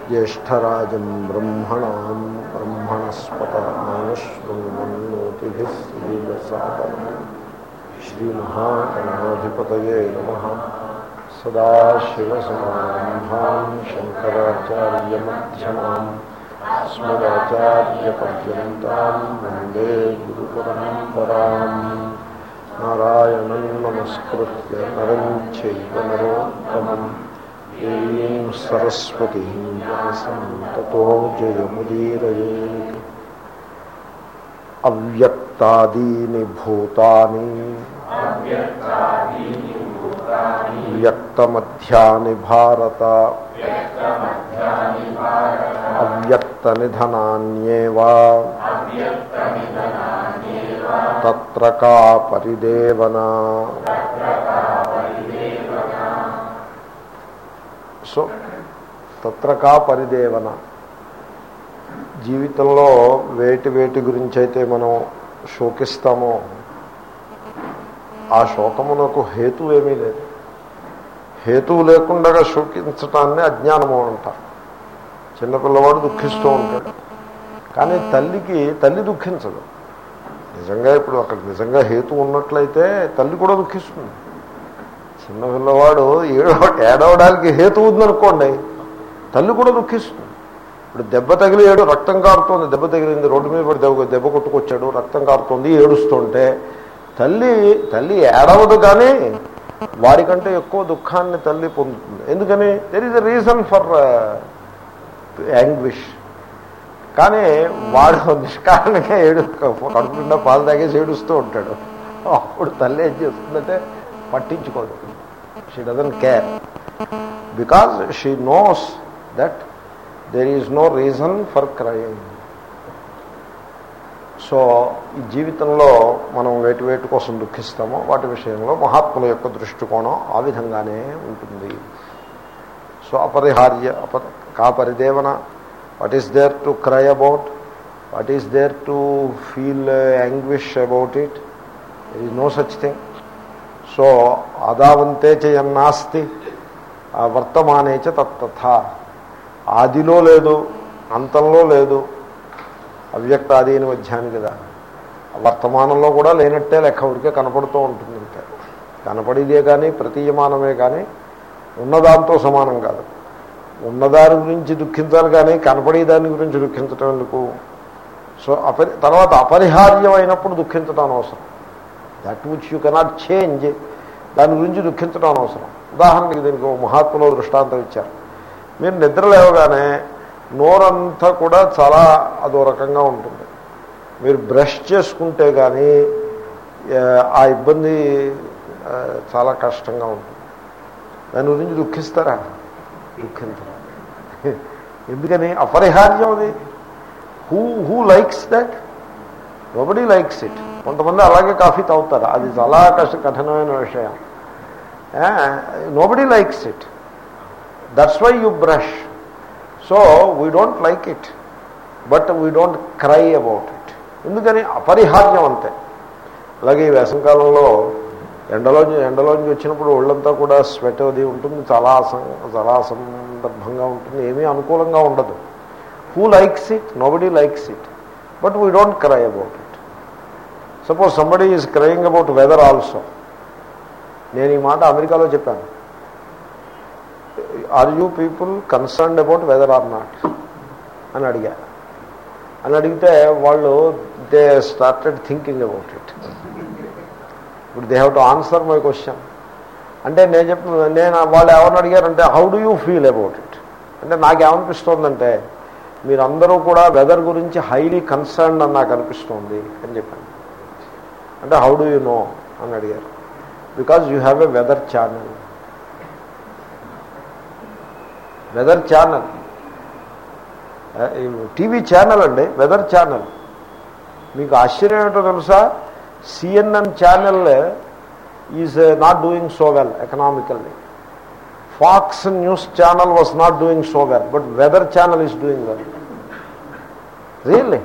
జ్యేష్టరాజం బ్రహ్మణాం బ్రహ్మణస్పత మానశ్వన్నోతిభిः శ్రీలసాదనం శ్రీమహాగణాధిపతయే నమ సదాశివసమారంభాం శంకరాచార్యమ్యమాం స్మదాచార్యపర్యంతం వందే గురుపరంపరాం నారాయణం నమస్కృత్య నరం చైవ నరోత్తమం దేవీం సరస్వతీం వ్యాసం తతో జయముదీరయేత్ అవ్యక్తాదీని భూతాని వ్యక్తమధ్యాని భారత అవ్యక్త నిధనాన్యేవా తత్ర కా పరిదేవన సో తత్ర కా పరిదేవన జీవితంలో వేటి వేటి గురించి అయితే మనం శోకిస్తామో ఆ శోకమునకు హేతు ఏమీ లేదు హేతువు లేకుండా శోకించటాన్ని అజ్ఞానము అంటారు చిన్నపిల్లవాడు దుఃఖిస్తూ ఉంటాడు కానీ తల్లికి తల్లి దుఃఖించదు నిజంగా ఇప్పుడు అక్కడ నిజంగా హేతు ఉన్నట్లయితే తల్లి కూడా దుఃఖిస్తుంది చిన్న పిల్లవాడు ఏడవ ఏడవడానికి హేతు ఉందనుకోండి తల్లి కూడా దుఃఖిస్తుంది ఇప్పుడు దెబ్బ తగిలి ఏడు రక్తం కారుతోంది దెబ్బ తగిలింది రోడ్డు మీద పడి దెబ్బ దెబ్బ కొట్టుకొచ్చాడు రక్తం కారుతోంది ఏడుస్తుంటే తల్లి తల్లి ఏడవదు కానీ వాడికంటే ఎక్కువ దుఃఖాన్ని తల్లి పొందుతుంది ఎందుకని there is a reason for anguish కానీ వాడు నిష్కారణంగా ఏడు కడుపు నిండా పాలు తాగేసి ఏడుస్తూ ఉంటాడు అప్పుడు తల్లి ఏం చేస్తుందంటే పట్టించుకోదు she doesn't care because she knows that there is no reason for crying so ఈ జీవితంలో మనం వేటి వేటి కోసం దుఃఖిస్తామో వాటి విషయంలో మహాత్ముల యొక్క దృష్టికోణం ఆ విధంగానే ఉంటుంది సో అపరిహార్య అప కా పరిదేవన what is there to cry about what is there to feel anguish about it is no such thing so ఆదావంతే చేయన్నాస్తి వర్తమానే చ తత్తథ ఆదిలో లేదు అంతంలో లేదు అవ్యక్త ఆది అని మధ్యాన్ని కదా వర్తమానంలో కూడా లేనట్టే లెక్క ఉడికే కనపడుతూ ఉంటుంది ఇంకా కనపడేదే కానీ ప్రతీయమానమే కానీ ఉన్నదాంతో సమానం కాదు ఉన్నదాని గురించి దుఃఖించాలి కానీ కనపడే దాని గురించి దుఃఖించటం ఎందుకు సో అపరి తర్వాత అపరిహార్యమైనప్పుడు దుఃఖించడం అనవసరం that which you cannot change దాని గురించి దుఃఖించడం అనవసరం ఉదాహరణకి దీనికి ఒక మహాత్ములో దృష్టాంతం ఇచ్చారు మీరు నిద్ర లేవగానే నోరంతా కూడా చాలా అదో రకంగా ఉంటుంది మీరు బ్రష్ చేసుకుంటే కానీ ఆ ఇబ్బంది చాలా కష్టంగా ఉంటుంది దాని గురించి దుఃఖిస్తారా దుఃఖించరు ఎందుకని అపరిహార్యం అది who who likes that nobody likes it కొంతమంది అలాగే కాఫీ తాగుతారు అది చాలా కష్ట కఠినమైన విషయం nobody likes it that's why you brush so we don't like it but we don't cry about it ఎందుకని అపరిహార్యం అంతే అలాగే ఈ వేసంకాలంలో ఎండలోంచి ఎండలోంచి వచ్చినప్పుడు ఒళ్ళంతా కూడా స్వెట్ అది ఉంటుంది చాలా అసం చాలా అసందర్భంగా ఉంటుంది ఏమీ అనుకూలంగా ఉండదు who likes it nobody likes it but we don't cry about it suppose somebody is crying about weather also నేను ఈ మాట అమెరికాలో చెప్పాను are you people concerned about weather or not అని అడిగా అని అడిగితే వాళ్ళు they started thinking about it ఇప్పుడు they have to answer my question అంటే నేను చెప్పిన నేను వాళ్ళు ఎవరిని అడిగారంటే how do you feel about it అంటే నాకేమనిపిస్తోందంటే మీరందరూ కూడా వెదర్ గురించి హైలీ కన్సర్న్ అని నాకు అనిపిస్తోంది అని చెప్పాను అంటే హౌ డూ యూ నో అని అడిగారు because you have a weather channel weather channel TV channel అండి వెదర్ ఛానల్ మీకు ఆశ్చర్యం ఏంటో తెలుసా CNN channel is not doing so well economically Fox News channel was not doing so well but weather channel is doing well really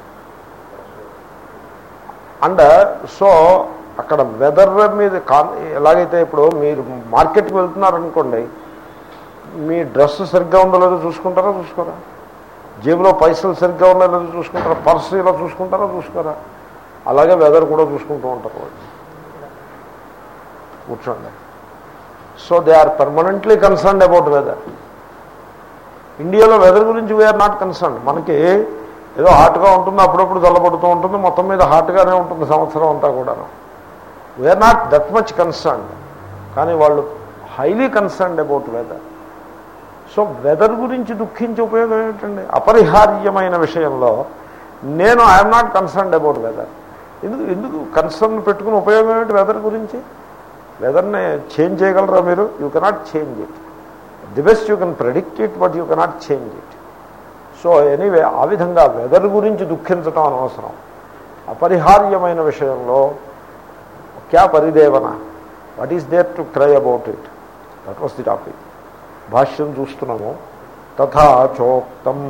and so అక్కడ weather మీద కాన్ ఎలాగైతే ఇప్పుడు మీరు మార్కెట్కి వెళ్తున్నారనుకోండి మీ డ్రెస్ సరిగ్గా ఉందో లేదో చూసుకుంటారా చూసుకోరా జేబులో పైసలు సరిగ్గా ఉందో లేదో చూసుకుంటారా పర్సు ఇలా చూసుకుంటారా చూసుకోరా అలాగే వెదర్ కూడా చూసుకుంటూ ఉంటారు వాళ్ళు కూర్చోండి so they are permanently concerned about weather ఇండియాలో వెదర్ గురించి వీఆర్ నాట్ కన్సర్న్ మనకి ఏదో హాట్గా ఉంటుంది అప్పుడప్పుడు చల్లబడుతూ ఉంటుంది మొత్తం మీద హాట్గానే ఉంటుంది సంవత్సరం అంతా కూడా we are not that much concerned కానీ వాళ్ళు highly concerned about weather so weather గురించి దుఃఖించే ఉపయోగం ఏమిటండి అపరిహార్యమైన విషయంలో నేను I'm not concerned about weather ఎందుకు ఎందుకు కన్సర్న్ పెట్టుకుని ఉపయోగం ఏమిటి వెదర్ గురించి వెదర్ని చేంజ్ చేయగలరా మీరు you cannot change it the best you can predict it but you cannot change it so anyway ఆ విధంగా వెదర్ గురించి దుఃఖించటం అనవసరం అపరిహార్యమైన విషయంలో క్యా పరిదేవన what is there to cry about it that was the topic భాష్యం చూస్తున్నాము తథా చోక్తం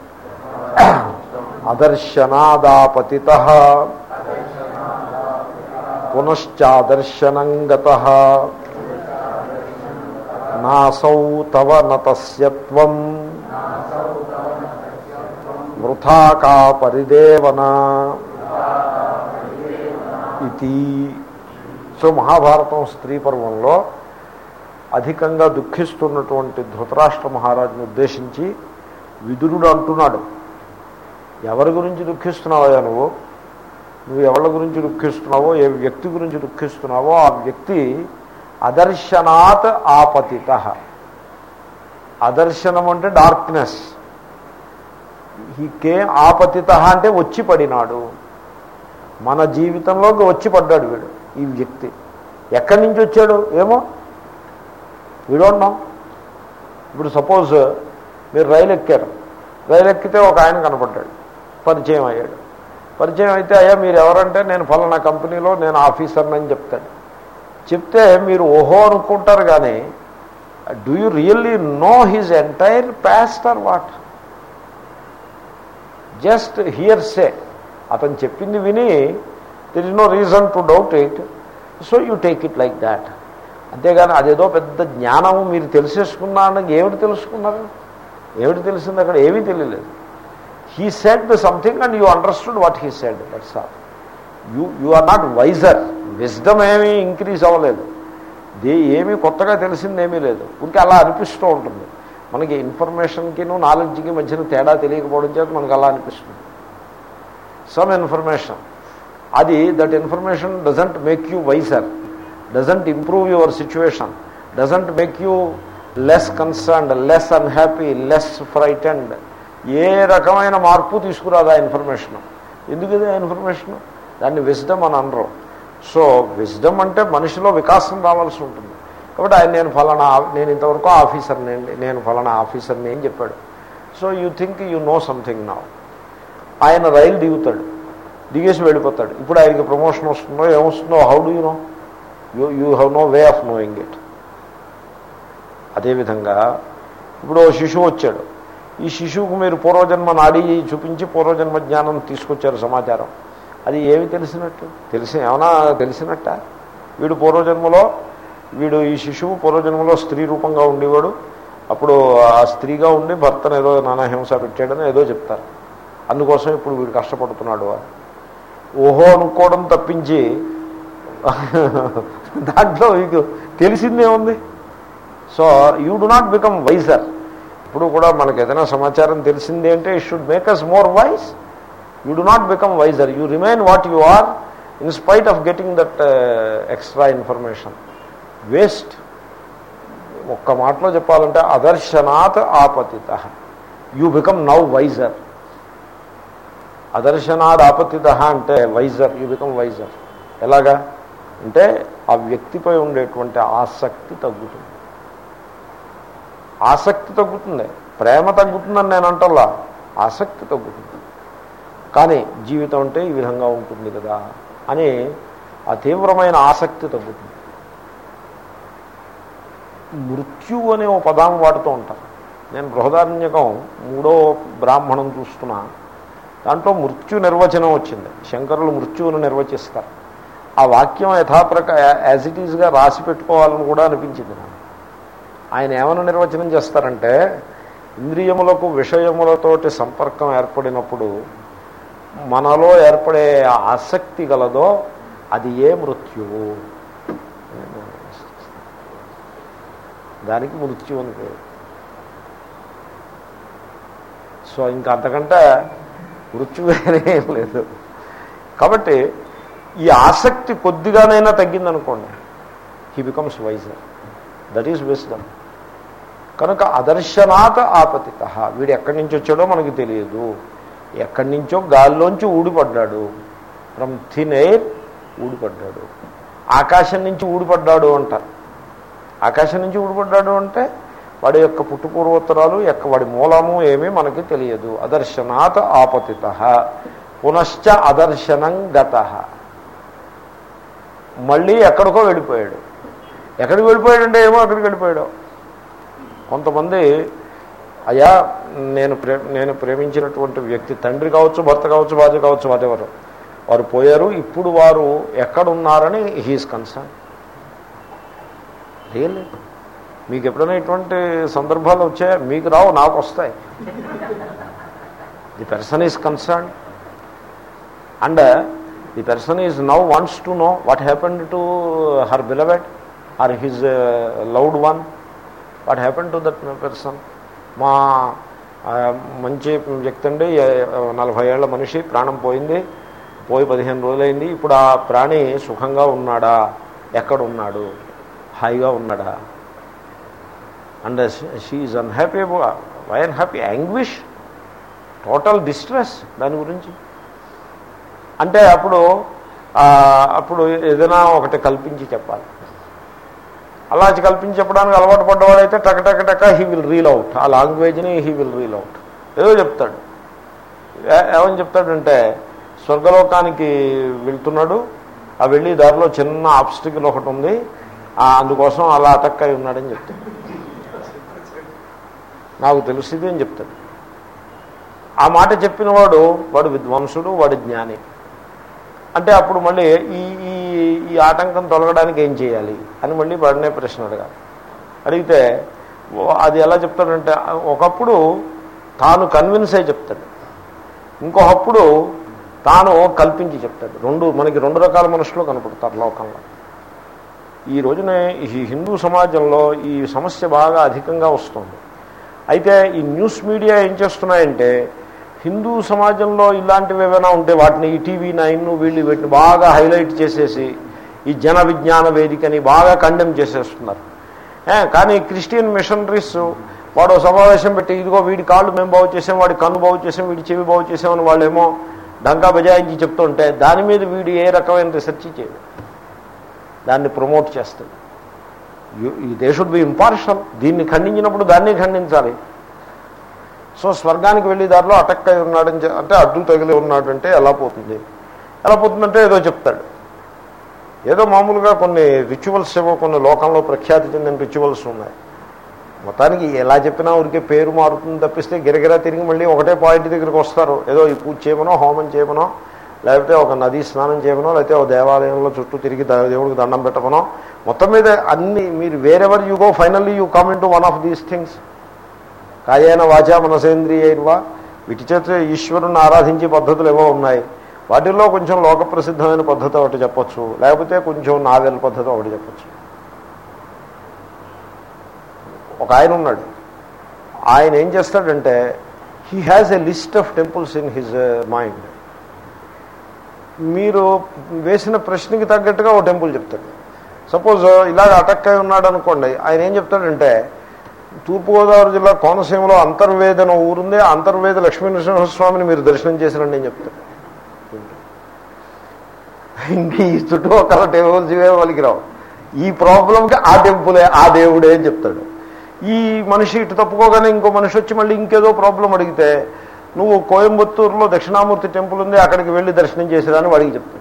అదర్శనాదాపతి పునశ్చాదర్శనం గత నాసౌ తవ నతస్యత్వం వృథాకా పరిదేవన ఇది సో మహాభారతం స్త్రీ పర్వంలో అధికంగా దుఃఖిస్తున్నటువంటి ధృతరాష్ట్ర మహారాజును ఉద్దేశించి విదురుడు అంటున్నాడు ఎవరి గురించి దుఃఖిస్తున్నావయ్యా నువ్వు నువ్వు ఎవరి గురించి దుఃఖిస్తున్నావో ఏ వ్యక్తి గురించి దుఃఖిస్తున్నావో ఆ వ్యక్తి అదర్శనాత్ ఆపతిత అదర్శనం అంటే డార్క్నెస్ ఈ కే ఆపతిత అంటే వచ్చి పడినాడు మన జీవితంలోకి వచ్చి పడ్డాడు వీడు ఈ వ్యక్తి ఎక్కడి నుంచి వచ్చాడు ఏమో వీడోన్నాం ఇప్పుడు సపోజ్ మీరు రైలు ఎక్కారు రైలు ఎక్కితే ఒక ఆయన కనపడ్డాడు పరిచయం అయ్యాడు పరిచయం అయితే అయ్యా మీరు ఎవరంటే నేను ఫలానా కంపెనీలో నేను ఆఫీసర్ని అని చెప్తాడు చెప్తే మీరు ఓహో అనుకుంటారు కానీ do you really know his entire past or what just hearsay అతను చెప్పింది విని there is no reason to doubt it so you take it like that అంతేగాని అదేదో పెద్ద జ్ఞానము మీరు తెలిసేసుకున్నానని ఏమిటి తెలుసుకున్నారు ఏమిటి తెలిసింది అక్కడ ఏమీ తెలియలేదు he said the something and you understood what he said that's all you you are not wiser wisdom ఏమీ ఇంక్రీజ్ అవ్వలేదు దే ఏమీ కొత్తగా తెలిసిందేమీ లేదు ఇంకే అలా అనిపిస్తూ ఉంటుంది మనకి ఇన్ఫర్మేషన్కిను నాలెడ్జ్కి మధ్యన తేడా తెలియకపోవడం చేత మనకు అలా అనిపిస్తుంది సమ్ ఇన్ఫర్మేషన్ అది that information doesn't make you wiser doesn't improve your situation doesn't make you less concerned less unhappy less frightened ఏ రకమైన మార్పు తీసుకురాదు ఆ ఇన్ఫర్మేషన్ ఎందుకు ఇది ఆ ఇన్ఫర్మేషన్ దాన్ని విజ్డమ్ అని అనరు సో విజ్డమ్ అంటే మనిషిలో వికాసం రావాల్సి ఉంటుంది కాబట్టి ఆయన నేను ఫలానా నేను ఇంతవరకు ఆఫీసర్ని అండి నేను ఫలానా ఆఫీసర్ని అని చెప్పాడు so you think you know something నా ఆయన రైలు దిగుతాడు దిగేసి వెళ్ళిపోతాడు ఇప్పుడు ఆయనకి ప్రమోషన్ వస్తుందో ఏమొస్తుందో how do you know you you have no way of knowing it అదేవిధంగా ఇప్పుడు ఓ శిశువు వచ్చాడు ఈ శిశువుకు మీరు పూర్వజన్మ నాడీ చూపించి పూర్వజన్మ జ్ఞానం తీసుకొచ్చారు సమాచారం అది ఏమి తెలిసినట్టు తెలిసి ఏమైనా తెలిసినట్ట వీడు పూర్వజన్మలో వీడు ఈ శిశువు పూర్వజన్మలో స్త్రీ రూపంగా ఉండేవాడు అప్పుడు ఆ స్త్రీగా ఉండి భర్తను ఏదో నానాహింస పెట్టాడని ఏదో చెప్తారు అందుకోసం ఇప్పుడు వీడు కష్టపడుతున్నాడు ఓహో అనుకోవడం తప్పించి దాంట్లో మీకు తెలిసిందేముంది so you do not become wiser ఇప్పుడు కూడా మనకు ఏదైనా సమాచారం తెలిసింది అంటే it should make us more wise you do not become wiser you remain what you are in spite of getting that extra information waste ఒక్క మాటలో చెప్పాలంటే అదర్శనాత్ ఆపతిత యూ బికమ్ నౌ వైజర్ అదర్శనాద్ ఆపతిత అంటే వైజర్ యూ బికమ్ వైజర్ ఎలాగా అంటే ఆ వ్యక్తిపై ఉండేటువంటి ఆసక్తి తగ్గుతుంది ఆసక్తి తగ్గుతుంది ప్రేమ తగ్గుతుందని నేను అంటల్లా ఆసక్తి తగ్గుతుంది కానీ జీవితం అంటే ఈ విధంగా ఉంటుంది కదా అని ఆ తీవ్రమైన ఆసక్తి తగ్గుతుంది మృత్యు అనే ఓ పదం వాడుతూ ఉంటారు నేను బృహదారణ్యకం మూడో బ్రాహ్మణం చూస్తున్నా దాంట్లో మృత్యు నిర్వచనం వచ్చింది శంకరులు మృత్యువును నిర్వచిస్తారు ఆ వాక్యం యథాప్రక యాజ్ ఇట్ ఈజ్గా రాసి పెట్టుకోవాలని కూడా అనిపించింది నాకు ఆయన ఏమైనా నిర్వచనం చేస్తారంటే ఇంద్రియములకు విషయములతోటి సంపర్కం ఏర్పడినప్పుడు మనలో ఏర్పడే ఆసక్తి గలదో అది ఏ మృత్యువు దానికి మృత్యు అని పేరు సో ఇంకా అంతకంటే మృత్యు వేరే ఏం లేదు కాబట్టి ఈ ఆసక్తి కొద్దిగానైనా తగ్గిందనుకోండి he becomes wiser that is wisdom కనుక అదర్శనాత్ ఆపతిత వీడు ఎక్కడి నుంచి వచ్చాడో మనకి తెలియదు ఎక్కడి నుంచో గాల్లోంచి ఊడిపడ్డాడు ఫ్రమ్ థిన్ ఎయిర్ ఊడిపడ్డాడు ఆకాశం నుంచి ఊడిపడ్డాడు అంటారు ఆకాశం నుంచి ఊడిపడ్డాడు అంటే వాడి యొక్క పుట్టుపూర్వోత్తరాలు యొక్క వాడి మూలము ఏమీ మనకి తెలియదు అదర్శనాత్ ఆపతిత పునశ్చ అదర్శనం గత మళ్ళీ ఎక్కడికో వెళ్ళిపోయాడు ఎక్కడికి వెళ్ళిపోయాడంటే ఏమో అక్కడికి వెళ్ళిపోయాడు కొంతమంది అయ్యా నేను ప్రే నేను ప్రేమించినటువంటి వ్యక్తి తండ్రి కావచ్చు భర్త కావచ్చు భార్య కావచ్చు వాటెవరు వారు పోయారు ఇప్పుడు వారు ఎక్కడున్నారని హీఈస్ కన్సర్న్ రియల్లీ మీకు ఎప్పుడైనా ఇటువంటి సందర్భాలు వచ్చాయా మీకు రావు నాకు వస్తాయి the person is concern and the person is now wants to know what happened to her beloved or his loved one what happen to that person మా ఆ, మంచి వ్యక్తి అండి ఏ- నలభై ఏళ్ల మనిషి ప్రాణం పోయింది పోయి పదిహేను రోజులైంది ఇప్పుడు ఆ ప్రాణి సుఖంగా ఉన్నాడా ఎక్కడ ఉన్నాడు హాయిగా ఉన్నాడా and she unhappy why unhappy anguish total distress దాని గురించి అంటే అప్పుడు ఆ, అప్పుడు ఏదైనా ఒకటి కల్పించి చెప్పాలి అలా కల్పించి చెప్పడానికి అలవాటు పడ్డవాడైతే టక టక టక హీ విల్ రీల్ అవుట్ ఆ లాంగ్వేజ్ని హీ విల్ రీల్ అవుట్ ఏదో చెప్తాడు ఏ- ఏమని చెప్తాడంటే స్వర్గలోకానికి వెళ్తున్నాడు ఆ వెళ్ళి దారిలో చిన్న ఆబ్స్టికల్ ఒకటి ఉంది ఆ అందుకోసం అలా అటక్ అయి ఉన్నాడని చెప్తాడు నాకు తెలిసింది అని చెప్తాడు ఆ మాట చెప్పిన వాడు వాడు విద్వాంసుడు వాడు జ్ఞాని అంటే అప్పుడు మళ్ళీ ఈ ఈ ఈ ఆటంకం తొలగడానికి ఏం చేయాలి అని మళ్ళీ వాడినే ప్రశ్న అడగాలి అడిగితే ఓ- అది ఎలా చెప్తాడంటే ఒకప్పుడు తాను కన్విన్స్ అయి చెప్తాడు ఇంకొకప్పుడు తాను కల్పించి చెప్తాడు రెండు మనకి రెండు రకాల మనుషులు కనపడతారు లోకంలో ఈ రోజున ఈ హిందూ సమాజంలో ఈ సమస్య బాగా అధికంగా వస్తుంది అయితే ఈ న్యూస్ మీడియా ఏం చేస్తున్నాయంటే హిందూ సమాజంలో ఇలాంటివి ఏమైనా ఉంటే వాటిని ఈ టీవీ నైన్ వీళ్ళు వీటిని బాగా హైలైట్ చేసేసి ఈ జన విజ్ఞాన వేదికని బాగా కండెమ్ చేసేస్తున్నారు ఏ, కానీ క్రిస్టియన్ మిషనరీస్ వాడు ఓ సమావేశం పెట్టి ఇదిగో వీడి కాళ్ళు మేము బాగు చేసాం వాడి కన్ను బాగు చేసాం వీడి చెవి బాగు చేసామని వాళ్ళేమో డంకా బజాయించి చెప్తుంటే దాని మీద వీడు ఏ రకమైన రీసెర్చ్ చేయడు దాన్ని ప్రమోట్ చేస్తాడు దే షుడ్ బి ఇంపార్షల్ దీన్ని ఖండించినప్పుడు దాన్ని ఖండించాలి సో స్వర్గానికి వెళ్ళే దారిలో అటక్ అయి ఉన్నాడని చె- అంటే అడ్డు తగిలి ఉన్నాడు అంటే ఎలా పోతుంది ఎలా పోతుందంటే ఏదో చెప్తాడు ఏదో మామూలుగా కొన్ని రిచువల్స్ ఏవో కొన్ని లోకంలో ప్రఖ్యాతి చెందిన రిచువల్స్ ఉన్నాయి మొత్తానికి ఎలా చెప్పినా ఊరికే పేరు మారుతుంది తప్పిస్తే గిరగిరా తిరిగి మళ్ళీ ఒకటే పాయింట్ దగ్గరికి వస్తారు ఏదో ఈ పూజ చేయమనో హోమం చేయమనో లేకపోతే ఒక నదీ స్నానం చేయమనో లేకపోతే ఒక దేవాలయంలో చుట్టూ తిరిగి ద- దేవుడికి దండం పెట్టమనో మొత్తం మీద అన్ని మీరు wherever you go finally you come into one of these things కాయేన వాచా మనసేంద్రియైర్వా వీటి చేత ఈశ్వరుని ఆరాధించే పద్ధతులు ఏవో ఉన్నాయి వాటిల్లో కొంచెం లోక ప్రసిద్ధమైన పద్ధతి ఒకటి చెప్పొచ్చు లేకపోతే కొంచెం నావెల్ పద్ధతి ఒకటి చెప్పొచ్చు ఒక ఆయన ఉన్నాడు ఆయన ఏం చేస్తాడంటే he has a list of temples in his mind మీరు వేసిన ప్రశ్నకి తగ్గట్టుగా ఒక టెంపుల్ చెప్తాడు సపోజ్ ఇలాగ అటక్ అయి ఉన్నాడు అనుకోండి ఆయన ఏం చెప్తాడంటే తూర్పుగోదావరి జిల్లా కోనసీమలో అంతర్వేద అనే ఊరుంది ఆ అంతర్వేద లక్ష్మీ నరసింహస్వామిని మీరు దర్శనం చేసినండి అని చెప్తాడు ఇంక ఈ చుట్టుపక్కల టెంపుల్స్ ఇవే వాళ్ళకి రావు ఈ ప్రాబ్లంకి ఆ టెంపులే ఆ దేవుడే అని చెప్తాడు ఈ మనిషి ఇటు తప్పుకోగానే ఇంకో మనిషి వచ్చి మళ్ళీ ఇంకేదో ప్రాబ్లం అడిగితే నువ్వు కోయంబత్తూరులో దక్షిణామూర్తి టెంపుల్ ఉంది అక్కడికి వెళ్ళి దర్శనం చేసేదాన్ని వాడికి చెప్తాడు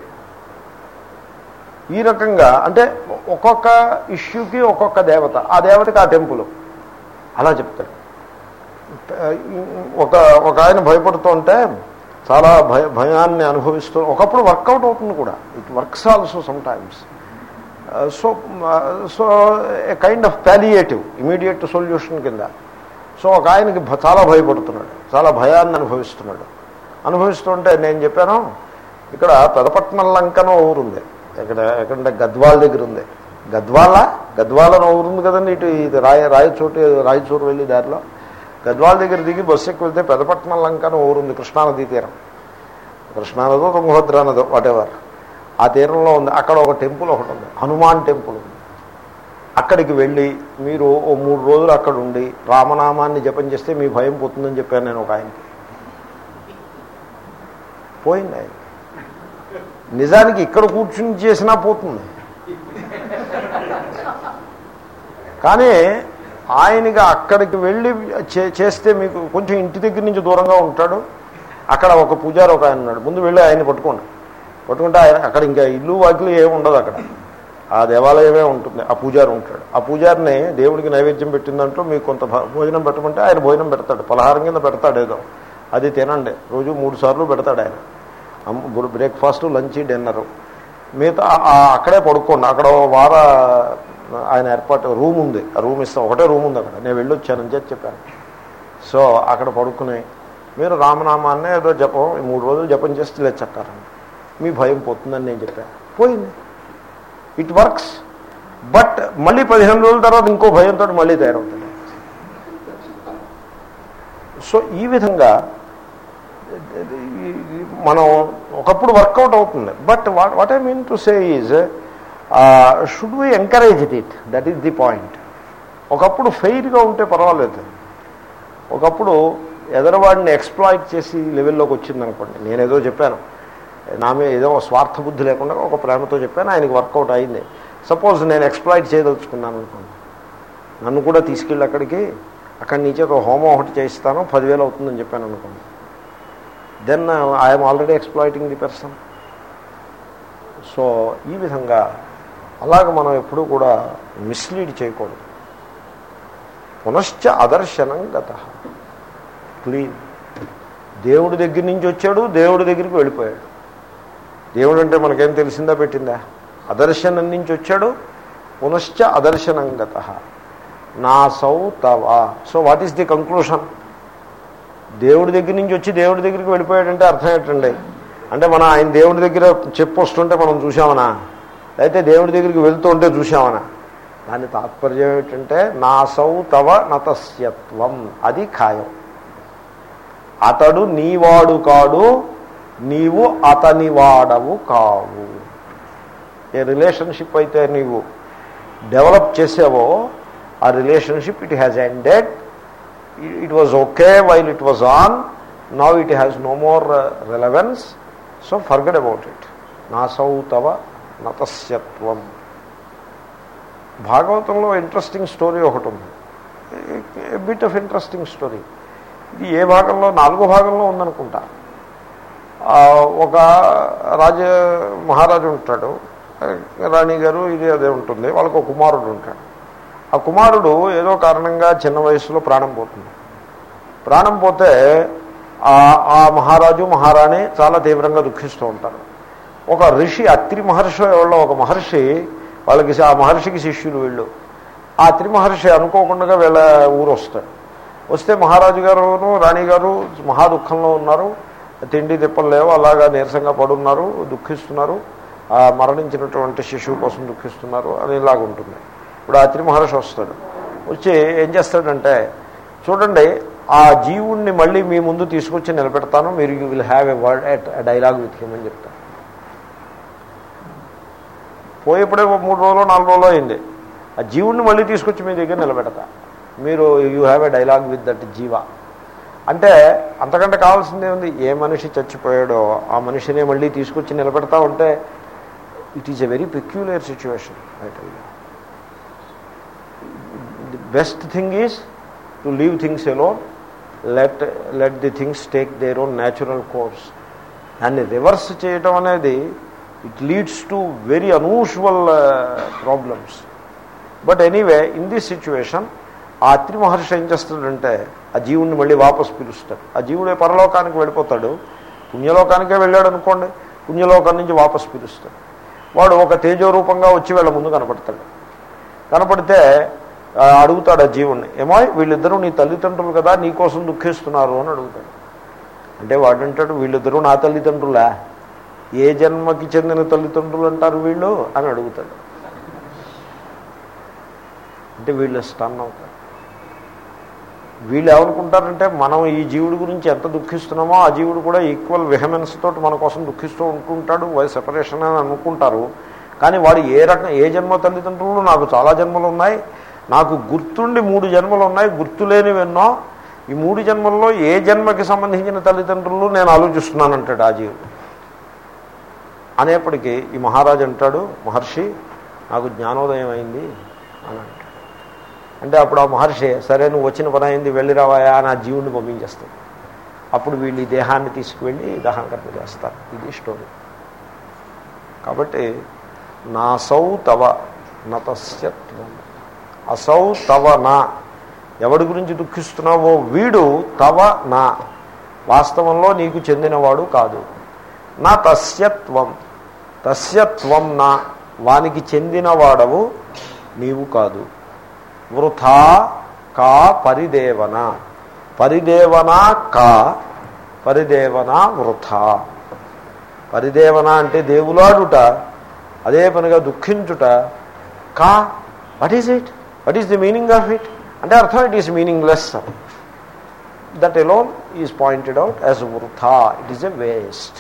ఈ రకంగా అంటే ఒక్కొక్క ఇష్యూకి ఒక్కొక్క దేవత ఆ దేవతకి ఆ టెంపుల్ అలా చెప్తాడు ఒక ఒక ఆయన భయపడుతూ ఉంటే చాలా భయ భయాన్ని అనుభవిస్తూ ఒకప్పుడు వర్కౌట్ అవుతుంది కూడా it works also sometimes so so a kind of palliative immediate solution కింద సో ఒక ఆయనకి భ- చాలా భయపడుతున్నాడు చాలా భయాన్ని అనుభవిస్తున్నాడు అనుభవిస్తుంటే నేను చెప్పాను ఇక్కడ పెదపట్నం లంకనో ఊరుంది ఇక్కడ ఎక్కడంటే గద్వాల దగ్గర ఉంది గద్వాల గద్వాల అని ఊరు ఉంది కదండి ఇటు ఇది రాయ రాయచోటి రాయచూరు వెళ్ళి దారిలో గద్వాల దగ్గర దిగి బస్సు ఎక్కి వెళ్తే పెదపట్నం లంకనో ఊరుంది కృష్ణానదీ తీరం కృష్ణానదో తుంగభద్ర నదో వాటెవర్ ఆ తీరంలో ఉంది అక్కడ ఒక టెంపుల్ ఒకటి ఉంది హనుమాన్ టెంపుల్ ఉంది అక్కడికి వెళ్ళి మీరు ఓ మూడు రోజులు అక్కడ ఉండి రామనామాన్ని జపం చేస్తే మీ భయం పోతుందని చెప్పాను నేను ఒక ఆయనకి పోయింది ఆయన నిజానికి ఇక్కడ కూర్చుని చేసినా పోతుంది కానీ ఆయనకి అక్కడికి వెళ్ళి చే- చేస్తే మీకు కొంచెం ఇంటి దగ్గర నుంచి దూరంగా ఉంటాడు అక్కడ ఒక పూజారి ఒక ఆయన ఉన్నాడు ముందు వెళ్ళి ఆయన్ని పట్టుకోండి పట్టుకుంటే ఆయన అక్కడ ఇంకా ఇల్లు వాకిలు ఏమి ఉండదు అక్కడ ఆ దేవాలయమే ఉంటుంది ఆ పూజారి ఉంటాడు ఆ పూజారిని దేవుడికి నైవేద్యం పెట్టిన దాంట్లో మీకు కొంత భ- భోజనం పెట్టమంటే ఆయన భోజనం పెడతాడు పలహారం కింద పెడతాడు ఏదో అది తినండి రోజు మూడు సార్లు పెడతాడు ఆయన అమ్మ- బ్రేక్ఫాస్ట్ లంచ్ డిన్నరు మిగతా ఆ- అక్కడే పడుకోండి అక్కడ ఓ వార ఆయన ఏర్పాటు రూమ్ ఉంది ఆ రూమ్ ఇస్తాం ఒకటే రూమ్ ఉంది అక్కడ నేను వెళ్ళొచ్చానని చెప్పి చెప్పాను సో అక్కడ పడుకుని మీరు రామనామాన్ని ఏదో జపం ఈ మూడు రోజులు జపం చేస్తే లేచక్కారండి మీ భయం పోతుందని నేను చెప్పాను పోయింది ఇట్ వర్క్స్ బట్ మళ్ళీ పదిహేను రోజుల తర్వాత ఇంకో భయంతో మళ్ళీ తయారవుతుంది సో ఈ విధంగా మనం ఒకప్పుడు వర్కౌట్ అవుతుంది but what what I mean to say is should we encourage it that is the point ఒకప్పుడు ఫెయిర్గా ఉంటే పర్వాలేదు ఒకప్పుడు ఎదరవాడిని ఎక్స్ప్లాయిట్ చేసి లెవెల్లోకి వచ్చిందనుకోండి నేనేదో చెప్పాను నా మీద ఏదో స్వార్థ బుద్ధి లేకుండా ఒక ప్రేమతో చెప్పాను ఆయనకి వర్కౌట్ అయింది సపోజ్ నేను ఎక్స్ప్లాయిట్ చేయదలుచుకున్నాను అనుకోండి నన్ను కూడా తీసుకెళ్ళి అక్కడికి అక్కడి నుంచి ఒక హోమం ఒకటి చేయిస్తాను పదివేలు అవుతుందని చెప్పాను అనుకోండి then I'm already exploiting the person so ఈ విధంగా అలాగ మనం ఎప్పుడూ కూడా మిస్లీడ్ చేయకూడదు పునశ్చ అదర్శనం గత క్లీన్ దేవుడి దగ్గర నుంచి వచ్చాడు దేవుడి దగ్గరికి వెళ్ళిపోయాడు దేవుడు అంటే మనకేం తెలిసిందా పెట్టిందా అదర్శనం నుంచి వచ్చాడు పునశ్చ అదర్శనం గత నా సౌ తవ so what is the conclusion దేవుడి దగ్గర నుంచి వచ్చి దేవుడి దగ్గరికి వెళ్ళిపోయాడంటే అర్థం ఏంటండి అంటే మనం ఆయన దేవుడి దగ్గర చెప్పు వస్తుంటే మనం చూసామనా అయితే దేవుడి దగ్గరికి వెళ్తూ ఉంటే చూసామనా దాని తాత్పర్యం ఏమిటంటే నా సౌ తవ నతస్యత్వం అది ఖాయం అతడు నీవాడు కాడు నీవు అతని వాడవు కావు ఏ రిలేషన్షిప్ అయితే నీవు డెవలప్ చేసావో ఆ relationship it has ended it was okay while it was on now it has no more relevance so forget about it నా సౌతవ నతస్యత్వం భాగవతంలో ఇంట్రెస్టింగ్ స్టోరీ ఒకటి ఉంది బిట్ ఆఫ్ ఇంట్రెస్టింగ్ స్టోరీ ఇది ఏ భాగంలో నాలుగో భాగంలో ఉందనుకుంటా ఆ, ఒక రాజ మహారాజు ఉంటాడు రాణి గారు ఇది అదే ఉంటుంది వాళ్ళకు ఒక కుమారుడు ఉంటాడు ఆ కుమారుడు ఏదో కారణంగా చిన్న వయసులో ప్రాణం పోతుంది ప్రాణం పోతే ఆ ఆ మహారాజు మహారాణి చాలా తీవ్రంగా దుఃఖిస్తూ ఉంటారు ఒక ఋషి అత్రి మహర్షి ఎవరో ఒక మహర్షి వాళ్ళకి ఆ మహర్షికి శిష్యులు వీళ్ళు ఆ త్రి మహర్షి అనుకోకుండా వీళ్ళ ఊరు వస్తాడు వస్తే మహారాజు గారును రాణి గారు మహా దుఃఖంలో ఉన్నారు తిండి తిప్పలు లేవు అలాగా నీరసంగా పడున్నారు దుఃఖిస్తున్నారు ఆ మరణించినటువంటి శిశువు కోసం దుఃఖిస్తున్నారు అని ఇలాగ ఉంటుంది ఇప్పుడు ఆ త్రి మహర్షి వస్తాడు వచ్చి ఏం చేస్తాడంటే చూడండి ఆ జీవుణ్ణి మళ్ళీ మీ ముందు తీసుకొచ్చి నిలబెడతాను మీరు you will have a word at dialogue with him అని చెప్తాను పోయేప్పుడే ఒక మూడు రోజులు నాలుగు రోజులు అయింది ఆ జీవుణ్ణి మళ్ళీ తీసుకొచ్చి మీ దగ్గర నిలబెడతా మీరు you have a dialogue with that జీవ అంటే అంతకంటే కావాల్సిందే ఉంది ఏ మనిషి చచ్చిపోయాడో ఆ మనిషిని మళ్ళీ తీసుకొచ్చి నిలబెడతా ఉంటే it is a very peculiar situation the best thing is to leave things alone let let the things take their own natural course దాన్ని రివర్స్ చేయటం అనేది it leads to very unusual problems but anyway in this situation ఆ అత్రి మహర్షి ఏం చేస్తాడంటే ఆ జీవుణ్ణి మళ్ళీ వాపసు పిలుస్తాడు ఆ జీవుడే పరలోకానికి వెళ్ళిపోతాడు పుణ్యలోకానికే వెళ్ళాడు అనుకోండి పుణ్యలోకం నుంచి వాపసు పిలుస్తాడు వాడు ఒక తేజోరూపంగా వచ్చి వీళ్ళ ముందు కనపడతాడు కనపడితే ఆ, అడుగుతాడు ఆ జీవుణ్ణి ఏమో వీళ్ళిద్దరూ నీ తల్లిదండ్రులు కదా నీకోసం దుఃఖిస్తున్నారు అని అడుగుతాడు అంటే వాడంటాడు వీళ్ళిద్దరూ నా తల్లిదండ్రులా ఏ జన్మకి చెందిన తల్లిదండ్రులు అంటారు వీళ్ళు అని అడుగుతాడు అంటే వీళ్ళు స్టన్ అవుతారు వీళ్ళు ఏమనుకుంటారంటే మనం ఈ జీవుడి గురించి ఎంత దుఃఖిస్తున్నామో ఆ జీవుడు కూడా ఈక్వల్ విహమెన్స్ తోటి మన కోసం దుఃఖిస్తూ ఉంటుంటాడు వై సెపరేషన్ అని అనుకుంటారు కానీ వాడు ఏ రకం ఏ జన్మ తల్లిదండ్రులు నాకు చాలా జన్మలు ఉన్నాయి నాకు గుర్తుండి మూడు జన్మలు ఉన్నాయి గుర్తులేనివెన్నో ఈ మూడు జన్మల్లో ఏ జన్మకి సంబంధించిన తల్లిదండ్రులు నేను ఆలోచిస్తున్నానంటాడు ఆ జీవుడు అనేప్పటికీ ఈ మహారాజు అంటాడు మహర్షి నాకు జ్ఞానోదయం అయింది అని అంటాడు అంటే అప్పుడు ఆ మహర్షి సరే నువ్వు వచ్చిన పని అయింది వెళ్ళి రావాయా అని ఆ జీవుడిని పంపించేస్తాడు అప్పుడు వీళ్ళు ఈ దేహాన్ని తీసుకువెళ్ళి దహనకర్మ చేస్తారు ఇది స్టోరీ కాబట్టి నాసౌ తవ నతస్యత్వం అసౌ తవ నా ఎవడి గురించి దుఃఖిస్తున్నావో వీడు తవ నా వాస్తవంలో నీకు చెందినవాడు కాదు నా తస్యత్వం తస్యత్వం నా వానికి చెందినవాడవు నీవు కాదు వృథా కా పరిదేవన పరిదేవన కా పరిదేవన వృథా పరిదేవన అంటే దేవులాడుట అదే పనిగా దుఃఖించుట కా what is it what is the meaning of it అంటే అర్థం it is meaningless that alone is pointed out as వృథా ఇట్ ఈస్ ఎ వేస్ట్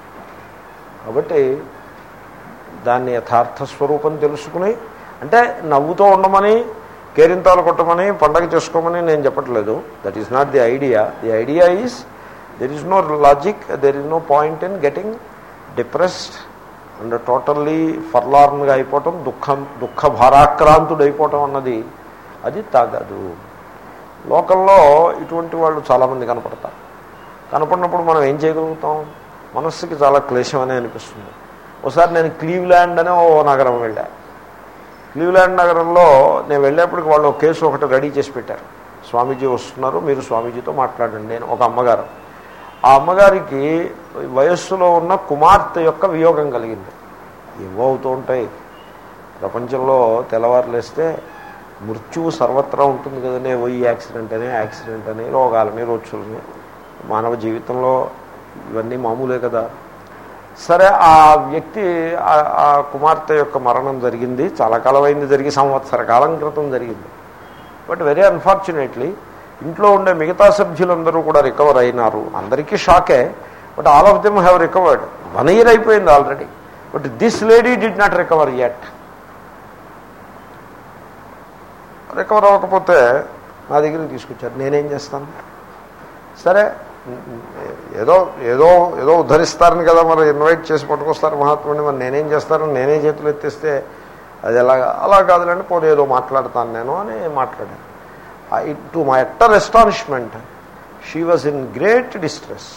కాబట్టి దాన్ని యథార్థ స్వరూపం తెలుసుకుని అంటే నవ్వుతూ ఉండమని కేరింతాలు కొట్టమని పండగ చేసుకోమని నేను చెప్పట్లేదు that is not the idea the idea is there is no logic there is no point in getting depressed and totally ఫర్లార్న్గా అయిపోవటం దుఃఖం దుఃఖ భారాక్రాంతుడు అయిపోవటం అన్నది అది తగదు లోకల్లో ఇటువంటి వాళ్ళు చాలామంది కనపడతారు కనపడినప్పుడు మనం ఏం చేయగలుగుతాం మనస్సుకి చాలా క్లేశం అనే అనిపిస్తుంది ఒకసారి నేను క్లీవ్ల్యాండ్ అనే ఓ నగరం వెళ్ళా క్లీవ్ల్యాండ్ నగరంలో నేను వెళ్ళేప్పటికి వాళ్ళు ఒక కేసు ఒకటి రెడీ చేసి పెట్టారు స్వామీజీ వస్తున్నారు మీరు స్వామీజీతో మాట్లాడండి నేను ఒక అమ్మగారు ఆ అమ్మగారికి వయస్సులో ఉన్న కుమార్తె యొక్క వియోగం కలిగింది ఏవో అవుతూ ఉంటాయి ప్రపంచంలో తెల్లవారులేస్తే మృత్యువు సర్వత్రా ఉంటుంది కదనే ఓ ఈ యాక్సిడెంట్ అని యాక్సిడెంట్ అని రోగాలని రోజులని మానవ జీవితంలో ఇవన్నీ మామూలే కదా సరే ఆ వ్యక్తి ఆ- ఆ కుమార్తె యొక్క మరణం జరిగింది చాలా కాలమైంది జరిగి సంవత్సర కాలం క్రితం జరిగింది బట్ వెరీ అన్ఫార్చునేట్లీ ఇంట్లో ఉండే మిగతా సభ్యులందరూ కూడా రికవర్ అయినారు అందరికీ షాకే but all of them have recovered one year అయిపోయింది already but this lady did not recover yet recover అవ్వకపోతే నా దగ్గరికి తీసుకొచ్చారు నేనేం చేస్తాను సరే ఏదో ఏదో ఏదో ఉద్ధరిస్తారని కదా మరి ఇన్వైట్ చేసి పట్టుకొస్తారు మహాత్ముడిని మరి నేనేం చేస్తాను నేనే చేతులు ఎత్తేస్తే అది ఎలాగా అలా కాదులేండి పోనీ ఏదో మాట్లాడతాను నేను అని మాట్లాడాను to my utter astonishment she was in great distress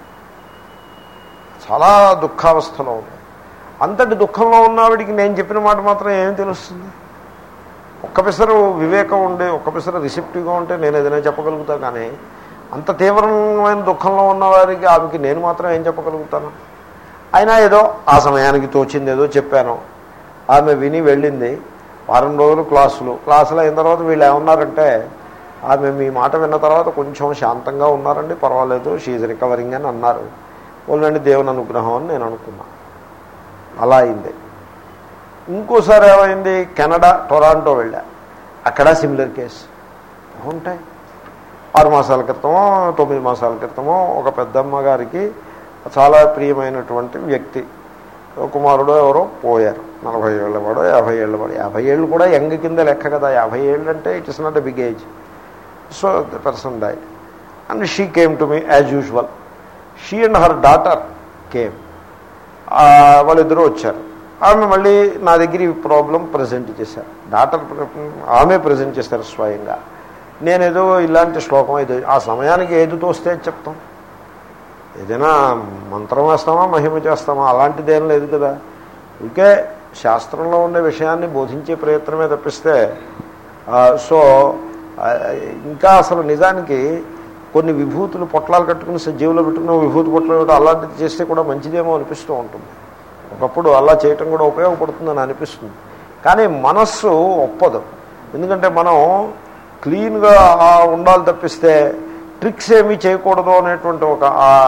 చాలా దుఃఖావస్థలో ఉంది అంతటి దుఃఖంలో ఉన్నవాడికి నేను చెప్పిన మాట మాత్రం ఏం తెలుస్తుంది ఒక్క పిసరు వివేకం ఉండి ఒక్క పిసరు రిసెప్టివ్గా ఉంటే నేను ఏదైనా చెప్పగలుగుతా కానీ అంత తీవ్రమైన దుఃఖంలో ఉన్నవారికి ఆమెకి నేను మాత్రం ఏం చెప్పగలుగుతాను అయినా ఏదో ఆ సమయానికి తోచింది ఏదో చెప్పాను ఆమె విని వెళ్ళింది వారం రోజులు క్లాసులు క్లాసులు అయిన తర్వాత వీళ్ళు ఏమన్నారంటే ఆమె మీ మాట విన్న తర్వాత కొంచెం శాంతంగా ఉన్నారండి పర్వాలేదు షీజ్ రికవరింగ్ అని అన్నారు వాళ్ళండి దేవుని అనుగ్రహం అని నేను అనుకున్నా అలా అయింది ఇంకోసారి ఏమైంది కెనడా టొరాంటో వెళ్ళా అక్కడ సిమిలర్ కేసు ఉంటాయి ఆరు మాసాల క్రితమో తొమ్మిది మాసాల క్రితమో ఒక పెద్దమ్మ గారికి చాలా ప్రియమైనటువంటి వ్యక్తి ఒక కుమారుడు ఎవరో పోయారు నలభై ఏళ్ళ వాడో యాభై ఏళ్ళ వాడు యాభై ఏళ్ళు కూడా యంగ్ కింద లెక్క కదా యాభై ఏళ్ళు అంటే it is not a big age so the person died and she came to me as usual she and her daughter came వాళ్ళిద్దరూ వచ్చారు ఆమె మళ్ళీ నా దగ్గర ఈ ప్రాబ్లం ప్రజెంట్ చేశారు డాక్టర్ ఆమె ప్రజెంట్ చేశారు స్వయంగా నేనేదో ఇలాంటి శ్లోకం ఏదో ఆ సమయానికి ఏది తోస్తే అది చెప్తాం ఏదైనా మంత్రం వేస్తామా మహిమ చేస్తామా అలాంటిదేం లేదు కదా ఇంకే శాస్త్రంలో ఉండే విషయాన్ని బోధించే ప్రయత్నమే తప్పిస్తే ఆ, సో ఆ, ఇంకా అసలు నిజానికి కొన్ని విభూతులు పొట్లాలు కట్టుకుని జేబులో పెట్టుకున్న విభూతి పొట్లాలు అలాంటిది చేస్తే కూడా మంచిదేమో అనిపిస్తూ ఉంటుంది ఒకప్పుడు అలా చేయటం కూడా ఉపయోగపడుతుందని అనిపిస్తుంది కానీ మనస్సు ఒప్పదు ఎందుకంటే మనం క్లీన్గా ఉండాలి తప్పిస్తే ట్రిక్స్ ఏమీ చేయకూడదు అనేటువంటి ఒక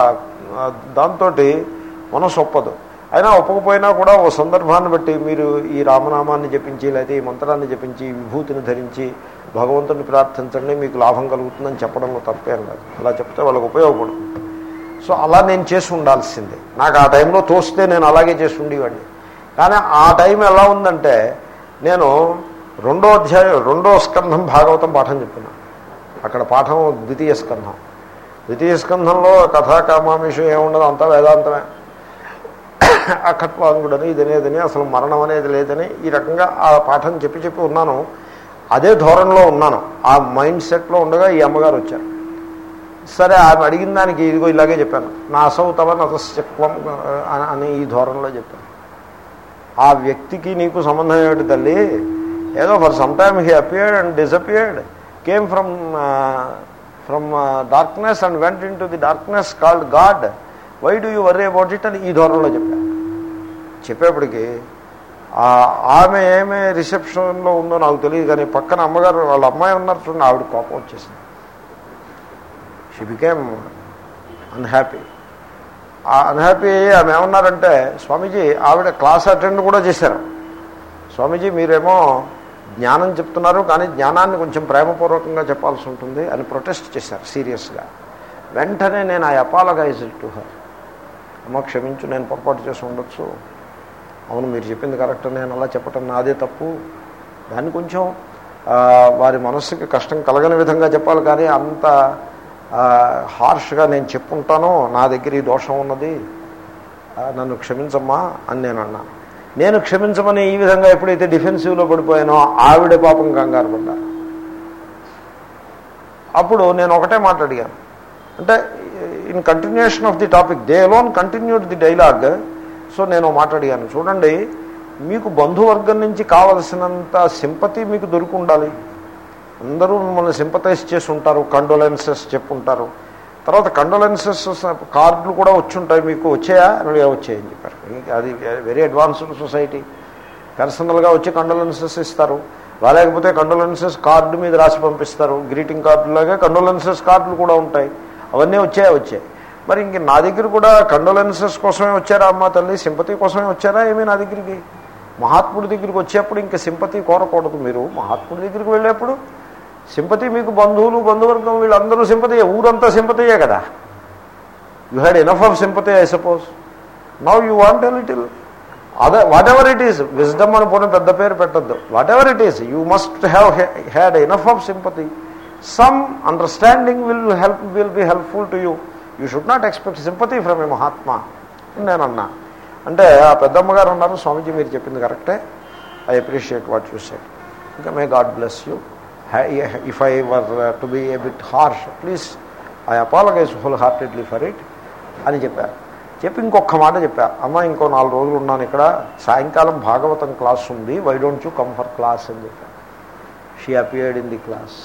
దాంతో మనసు ఒప్పదు అయినా ఒప్పకపోయినా కూడా ఓ సందర్భాన్ని బట్టి మీరు ఈ రామనామాన్ని జపించి లేదా ఈ మంత్రాన్ని జపించి ఈ విభూతిని ధరించి భగవంతుని ప్రార్థించండి మీకు లాభం కలుగుతుందని చెప్పడంలో తప్పేం లేదు అలా చెప్తే వాళ్ళకి ఉపయోగపడుతుంది సో అలా నేను చేసి ఉండాల్సిందే నాకు ఆ టైంలో తోస్తే నేను అలాగే చేసి ఉండేవాడిని కానీ ఆ టైం ఎలా ఉందంటే నేను రెండో అధ్యాయం రెండో స్కంధం భాగవతం పాఠం చెప్పిన అక్కడ పాఠం ద్వితీయ స్కంధం ద్వితీయ స్కంధంలో కథాకామామిషం ఏముండదు అంతా వేదాంతమే అకట్వాంగుడని ఇదనేదని అసలు మరణం అనేది లేదని ఈ రకంగా ఆ పాఠం చెప్పి చెప్పి ఉన్నాను అదే ధోరణిలో ఉన్నాను ఆ మైండ్ సెట్లో ఉండగా ఈ అమ్మగారు వచ్చారు సరే ఆమె అడిగిన దానికి ఇదిగో ఇలాగే చెప్పాను నా అసౌతవ నతస్యత్వం అని ఈ ధోరణిలో చెప్పాను ఆ వ్యక్తికి నీకు సంబంధం ఏమిటి తల్లి ఏదో for some time he appeared and disappeared came from from darkness and went into the darkness called God why do you worry about it అని ఈ ధోరణిలో చెప్పాను చెప్పేప్పటికి ఆమె ఏమే రిసెప్షన్లో ఉందో నాకు తెలియదు కానీ పక్కన అమ్మగారు వాళ్ళ అమ్మాయి ఉన్నారు చూడండి ఆవిడ కోపం వచ్చేసింది she became unhappy ah unhappy ఆమె ఏమన్నారంటే స్వామీజీ ఆవిడ క్లాస్ అటెండ్ కూడా చేశారు స్వామీజీ మీరేమో జ్ఞానం చెప్తున్నారు కానీ జ్ఞానాన్ని కొంచెం ప్రేమపూర్వకంగా చెప్పాల్సి ఉంటుంది అని ప్రొటెస్ట్ చేశారు సీరియస్గా వెంటనే నేను ఆ అపాలగైజ్ టు హర్ అమ్మ క్షమించు నేను పొరపాటు చేసి ఉండొచ్చు అవును మీరు చెప్పింది కరెక్ట్ నేను అలా చెప్పటం నాదే తప్పు దాన్ని కొంచెం వారి మనస్సుకి కష్టం కలగని విధంగా చెప్పాలి కానీ అంత హార్ష్గా నేను చెప్పుంటాను నా దగ్గర ఈ దోషం ఉన్నది నన్ను క్షమించమ్మా అని నేను అన్నాను నేను క్షమించమని ఈ విధంగా ఎప్పుడైతే డిఫెన్సివ్లో పడిపోయానో ఆవిడ పాపం కంగారు పడ్డా అప్పుడు నేను ఒకటే మాట అడిగాను అంటే in continuation of the topic they alone continued the dialogue so నేను మాట్లాడిగాను చూడండి మీకు బంధువర్గం నుంచి కావలసినంత సింపతి మీకు దొరికి ఉండాలి అందరూ మిమ్మల్ని సింపతైజ్ చేసి ఉంటారు కండోలెన్సెస్ చెప్పుంటారు తర్వాత కండోలెన్సెస్ కార్డులు కూడా వచ్చుంటాయి మీకు వచ్చాయా వచ్చాయని చెప్పారు అది వెరీ అడ్వాన్స్డ్ సొసైటీ పర్సనల్గా వచ్చి కండోలెన్సెస్ ఇస్తారు రాలేకపోతే కండోలెన్సెస్ కార్డు మీద రాసి పంపిస్తారు గ్రీటింగ్ కార్డులాగా కండోలెన్సెస్ కార్డులు కూడా ఉంటాయి అవన్నీ వచ్చాయా వచ్చాయి మరి ఇంక నా దగ్గర కూడా కండోలెన్సెస్ కోసమే వచ్చారా అమ్మ తల్లి సింపతి కోసమే వచ్చారా ఏమీ నా దగ్గరికి మహాత్ముడి దగ్గరికి వచ్చేప్పుడు ఇంకా సింపతి కోరకూడదు మీరు మహాత్ముడి దగ్గరికి వెళ్ళేప్పుడు సింపతి మీకు బంధువులు బంధువర్గం వీళ్ళందరూ సింపతి ఊరంతా సింపతియే కదా you had enough of sympathy I suppose now you want a little other whatever it is wisdom అని పోనీ పెద్ద పేరు పెట్టద్దు whatever it is you must have had enough of sympathy some understanding will help will be helpful to you you should not expect sympathy from a Mahatma నేను అన్నా అంటే ఆ పెద్దమ్మగారు అన్నారు స్వామీజీ మీరు చెప్పింది కరెక్టే I appreciate what you said ఇంకా may God bless you if I were to be a bit harsh please I apologize wholeheartedly for it అని చెప్పారు చెప్పి ఇంకొక మాట చెప్పా అమ్మ ఇంకో నాలుగు రోజులు ఉన్నాను ఇక్కడ సాయంకాలం భాగవతం క్లాస్ ఉంది why don't you come for class అని చెప్పాను she appeared in the class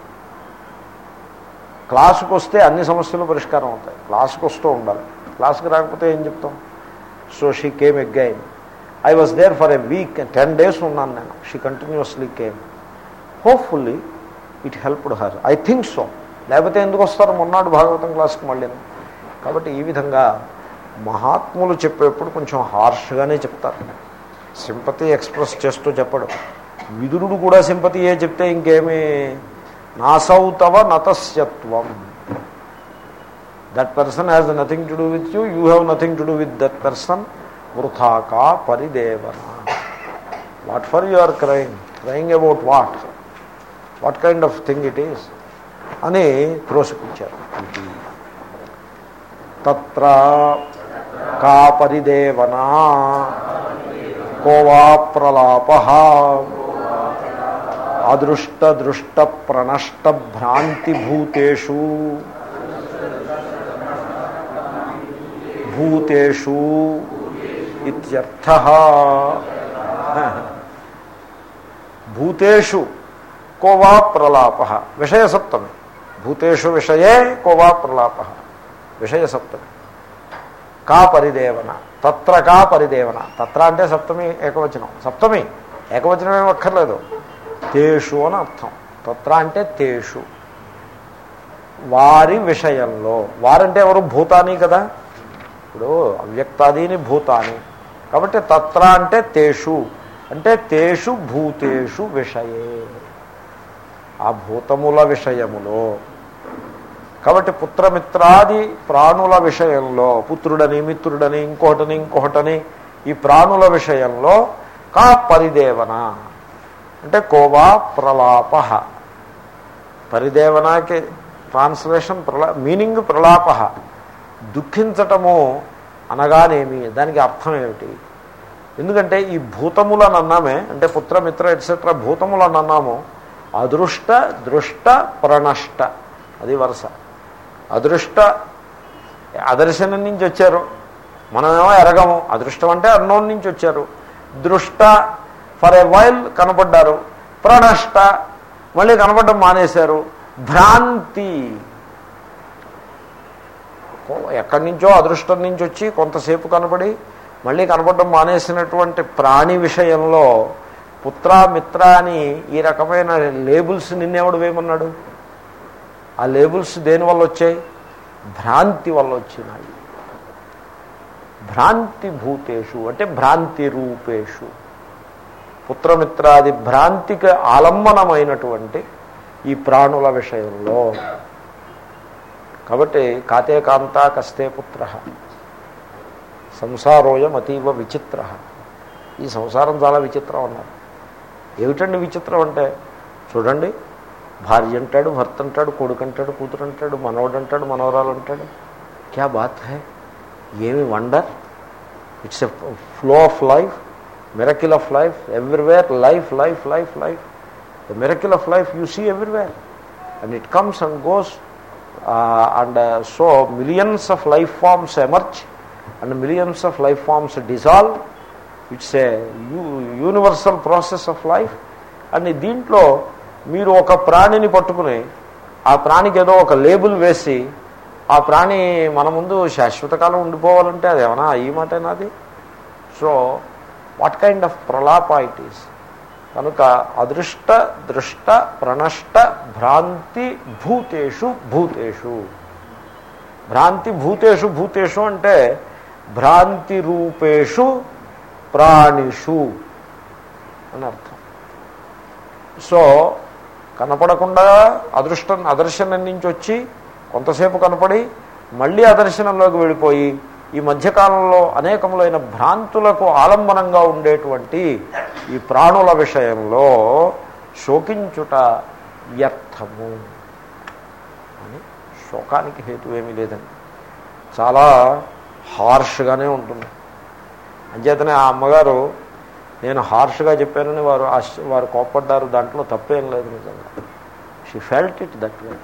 క్లాసుకు వస్తే అన్ని సమస్యలు పరిష్కారం అవుతాయి క్లాసుకు వస్తూ ఉండాలి క్లాస్కి రాకపోతే ఏం చెప్తాం so she came again I was there for a week ten days ఉన్నాను నేను she continuously came hopefully it helped her I think so లేకపోతే ఎందుకు వస్తారు మొన్నాడు భాగవతం క్లాస్కి మళ్ళీ కాబట్టి ఈ విధంగా మహాత్ములు చెప్పేప్పుడు కొంచెం హార్ష్గానే చెప్తారు సింపతి ఎక్స్ప్రెస్ చేస్తూ చెప్పడు విదురుడు కూడా సింపతియే చెప్తే ఇంకేమీ నాసౌతవ నతస్యత్వం that person has nothing to do with you you have nothing to do with that person వృథాకా పరిదేవన what for you are crying crying about what what kind of thing it is అని త్రోసిపుచ్చారు తత్ర కా పరిదేవనా కోవా ప్రలాప అదృష్ట దృష్ట ప్రణష్ట భ్రాంతిభూతేషు భూతేషు ఇత్యర్థ భూతేషు కోవా ప్రలాప విషయసప్తమి భూతేషు విషయే కోవా ప్రలాప విషయసప్తమి కా పరిదేవన తత్ర కా పరిదేవన తత్ర అంటే సప్తమి ఏకవచనం సప్తమి ఏకవచనం ఏమి అక్కర్లేదు తేషు అని అర్థం తత్ర అంటే తేషు వారి విషయంలో వారంటే ఎవరు భూతాని కదా ఇప్పుడు అవ్యక్తాదీని భూతాని కాబట్టి తత్ర అంటే తేషు అంటే తేషు భూతేషు విషయే ఆ భూతముల విషయములో కాబట్టి పుత్రమిత్రాది ప్రాణుల విషయంలో పుత్రుడని మిత్రుడని ఇంకొకటని ఇంకొకటని ఈ ప్రాణుల విషయంలో కా పరిదేవన అంటే కోవా ప్రలాప పరిదేవనాకి ట్రాన్స్లేషన్ ప్రలా మీనింగ్ ప్రలాప దుఃఖించటము అనగానేమి దానికి అర్థం ఏమిటి ఎందుకంటే ఈ భూతములను అన్నామే అంటే పుత్రమిత్ర ఎట్సెట్రా భూతములను అన్నాము అదృష్ట దృష్ట ప్రణష్ట అది వరుస అదృష్ట అదర్శనం నుంచి వచ్చారు మనమేమో ఎరగము అదృష్టం అంటే అన్నోన్ నుంచి వచ్చారు దృష్ట ఫర్ ఎ వైల్ కనపడ్డారు ప్రణష్ట మళ్ళీ కనపడడం మానేశారు భ్రాంతి ఎక్కడి నుంచో అదృష్టం నుంచి వచ్చి కొంతసేపు కనపడి మళ్ళీ కనపడడం మానేసినటువంటి ప్రాణి విషయంలో పుత్ర మిత్ర అని ఈ రకమైన లేబుల్స్ నిన్నెవడు వేయమన్నాడు ఆ లేబుల్స్ దేనివల్ల వచ్చాయి భ్రాంతి వల్ల వచ్చినాయి భ్రాంతి భూతేషు అంటే భ్రాంతి రూపేషు పుత్రమిత్రాది భ్రాంతికి ఆలంబనమైనటువంటి ఈ ప్రాణుల విషయంలో కాబట్టి కాతే కాంతా కస్తే పుత్ర సంసారోయం అతీవ విచిత్ర ఈ సంసారం చాలా విచిత్రం అన్నారు ఏమిటండి విచిత్రం అంటే చూడండి భార్య అంటాడు భర్త అంటాడు కొడుకు అంటాడు కూతురు అంటాడు మనవడు అంటాడు మనవరాలు అంటాడు క్యా బాత్ హై ఏమి wonder it's a flow of life miracle of life everywhere life life life life the miracle of life you see everywhere and it comes and goes and so millions of life forms emerge and millions of life forms dissolve it's a universal process of life and దీంట్లో మీరు ఒక ప్రాణిని పట్టుకుని ఆ ప్రాణికి ఏదో ఒక label వేసి ఆ ప్రాణి మన ముందు శాశ్వత కాలం ఉండిపోవాలంటే అది ఏమన్నా ఈ మాట నాది సో వాట్ కైండ్ ఆఫ్ ప్రలాప ఇట్ ఈస్ కనుక అదృష్ట దృష్ట ప్రణష్ట భ్రాంతి భూతేషు భూతేషు భ్రాంతి భూతేషు భూతేషు అంటే భ్రాంతి రూపేషు ప్రాణిషు అని అర్థం సో కనపడకుండా అదృష్టం అదర్శనం నుంచి వచ్చి కొంతసేపు కనపడి మళ్ళీ అదర్శనంలోకి వెళ్ళిపోయి ఈ మధ్యకాలంలో అనేకములైన భ్రాంతులకు ఆలంబనంగా ఉండేటువంటి ఈ ప్రాణుల విషయంలో శోకించుట వ్యర్థము అని శోకానికి హేతు ఏమీ లేదండి చాలా హార్ష్గానే ఉంటుంది అంచేతనే ఆ అమ్మగారు నేను హార్ష్గా చెప్పానని వారు ఆశ్చ- వారు కోప్పడ్డారు దాంట్లో తప్పేం లేదు నిజంగా she felt it that way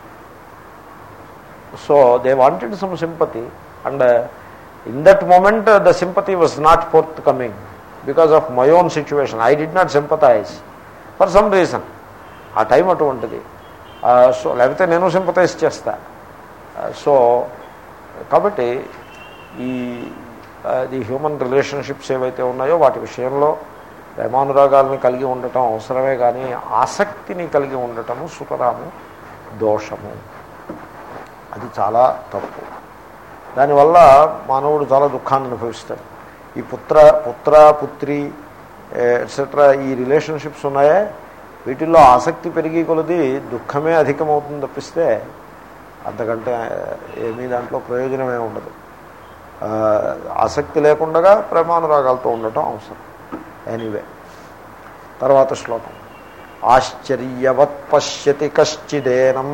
so they wanted some sympathy and in that moment the sympathy was not forthcoming because of my own situation I did not sympathize for some reason ఆ time అటువంటిది so లేకపోతే నేను sympathise చేస్తా so కాబట్టి ఈ the human relationships ఏవైతే ఉన్నాయో వాటి విషయంలో ప్రేమానురాగాల్ని కలిగి ఉండటం అవసరమే కానీ ఆసక్తిని కలిగి ఉండటము సుతరాము దోషము అది చాలా తప్పు దానివల్ల మానవుడు చాలా దుఃఖాన్ని అనుభవిస్తాడు ఈ పుత్ర పుత్ర పుత్రి ఎట్సెట్రా ఈ రిలేషన్షిప్స్ ఉన్నాయే వీటిల్లో ఆసక్తి పెరిగి కొలది దుఃఖమే అధికమవుతుంది తప్పిస్తే అంతకంటే ఏమీ దాంట్లో ప్రయోజనమే ఉండదు ఆ, ఆసక్తి లేకుండా ప్రేమానురాగాలతో ఉండటం అవసరం ఎనీవే తర్వాత శ్లోకం ఆశ్చర్యవత్ పశ్యతి కశ్చిదేనం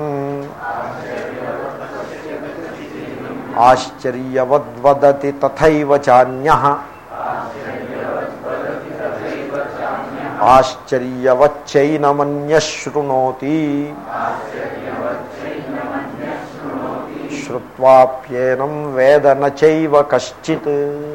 ఆశ్చర్యవద్వదతి తథైవ చాన్య ఆశ్చర్యవచ్చైనమన్య శృణోతి శ్రుత్వాప్యేనం వేద నైవ కశ్చిత్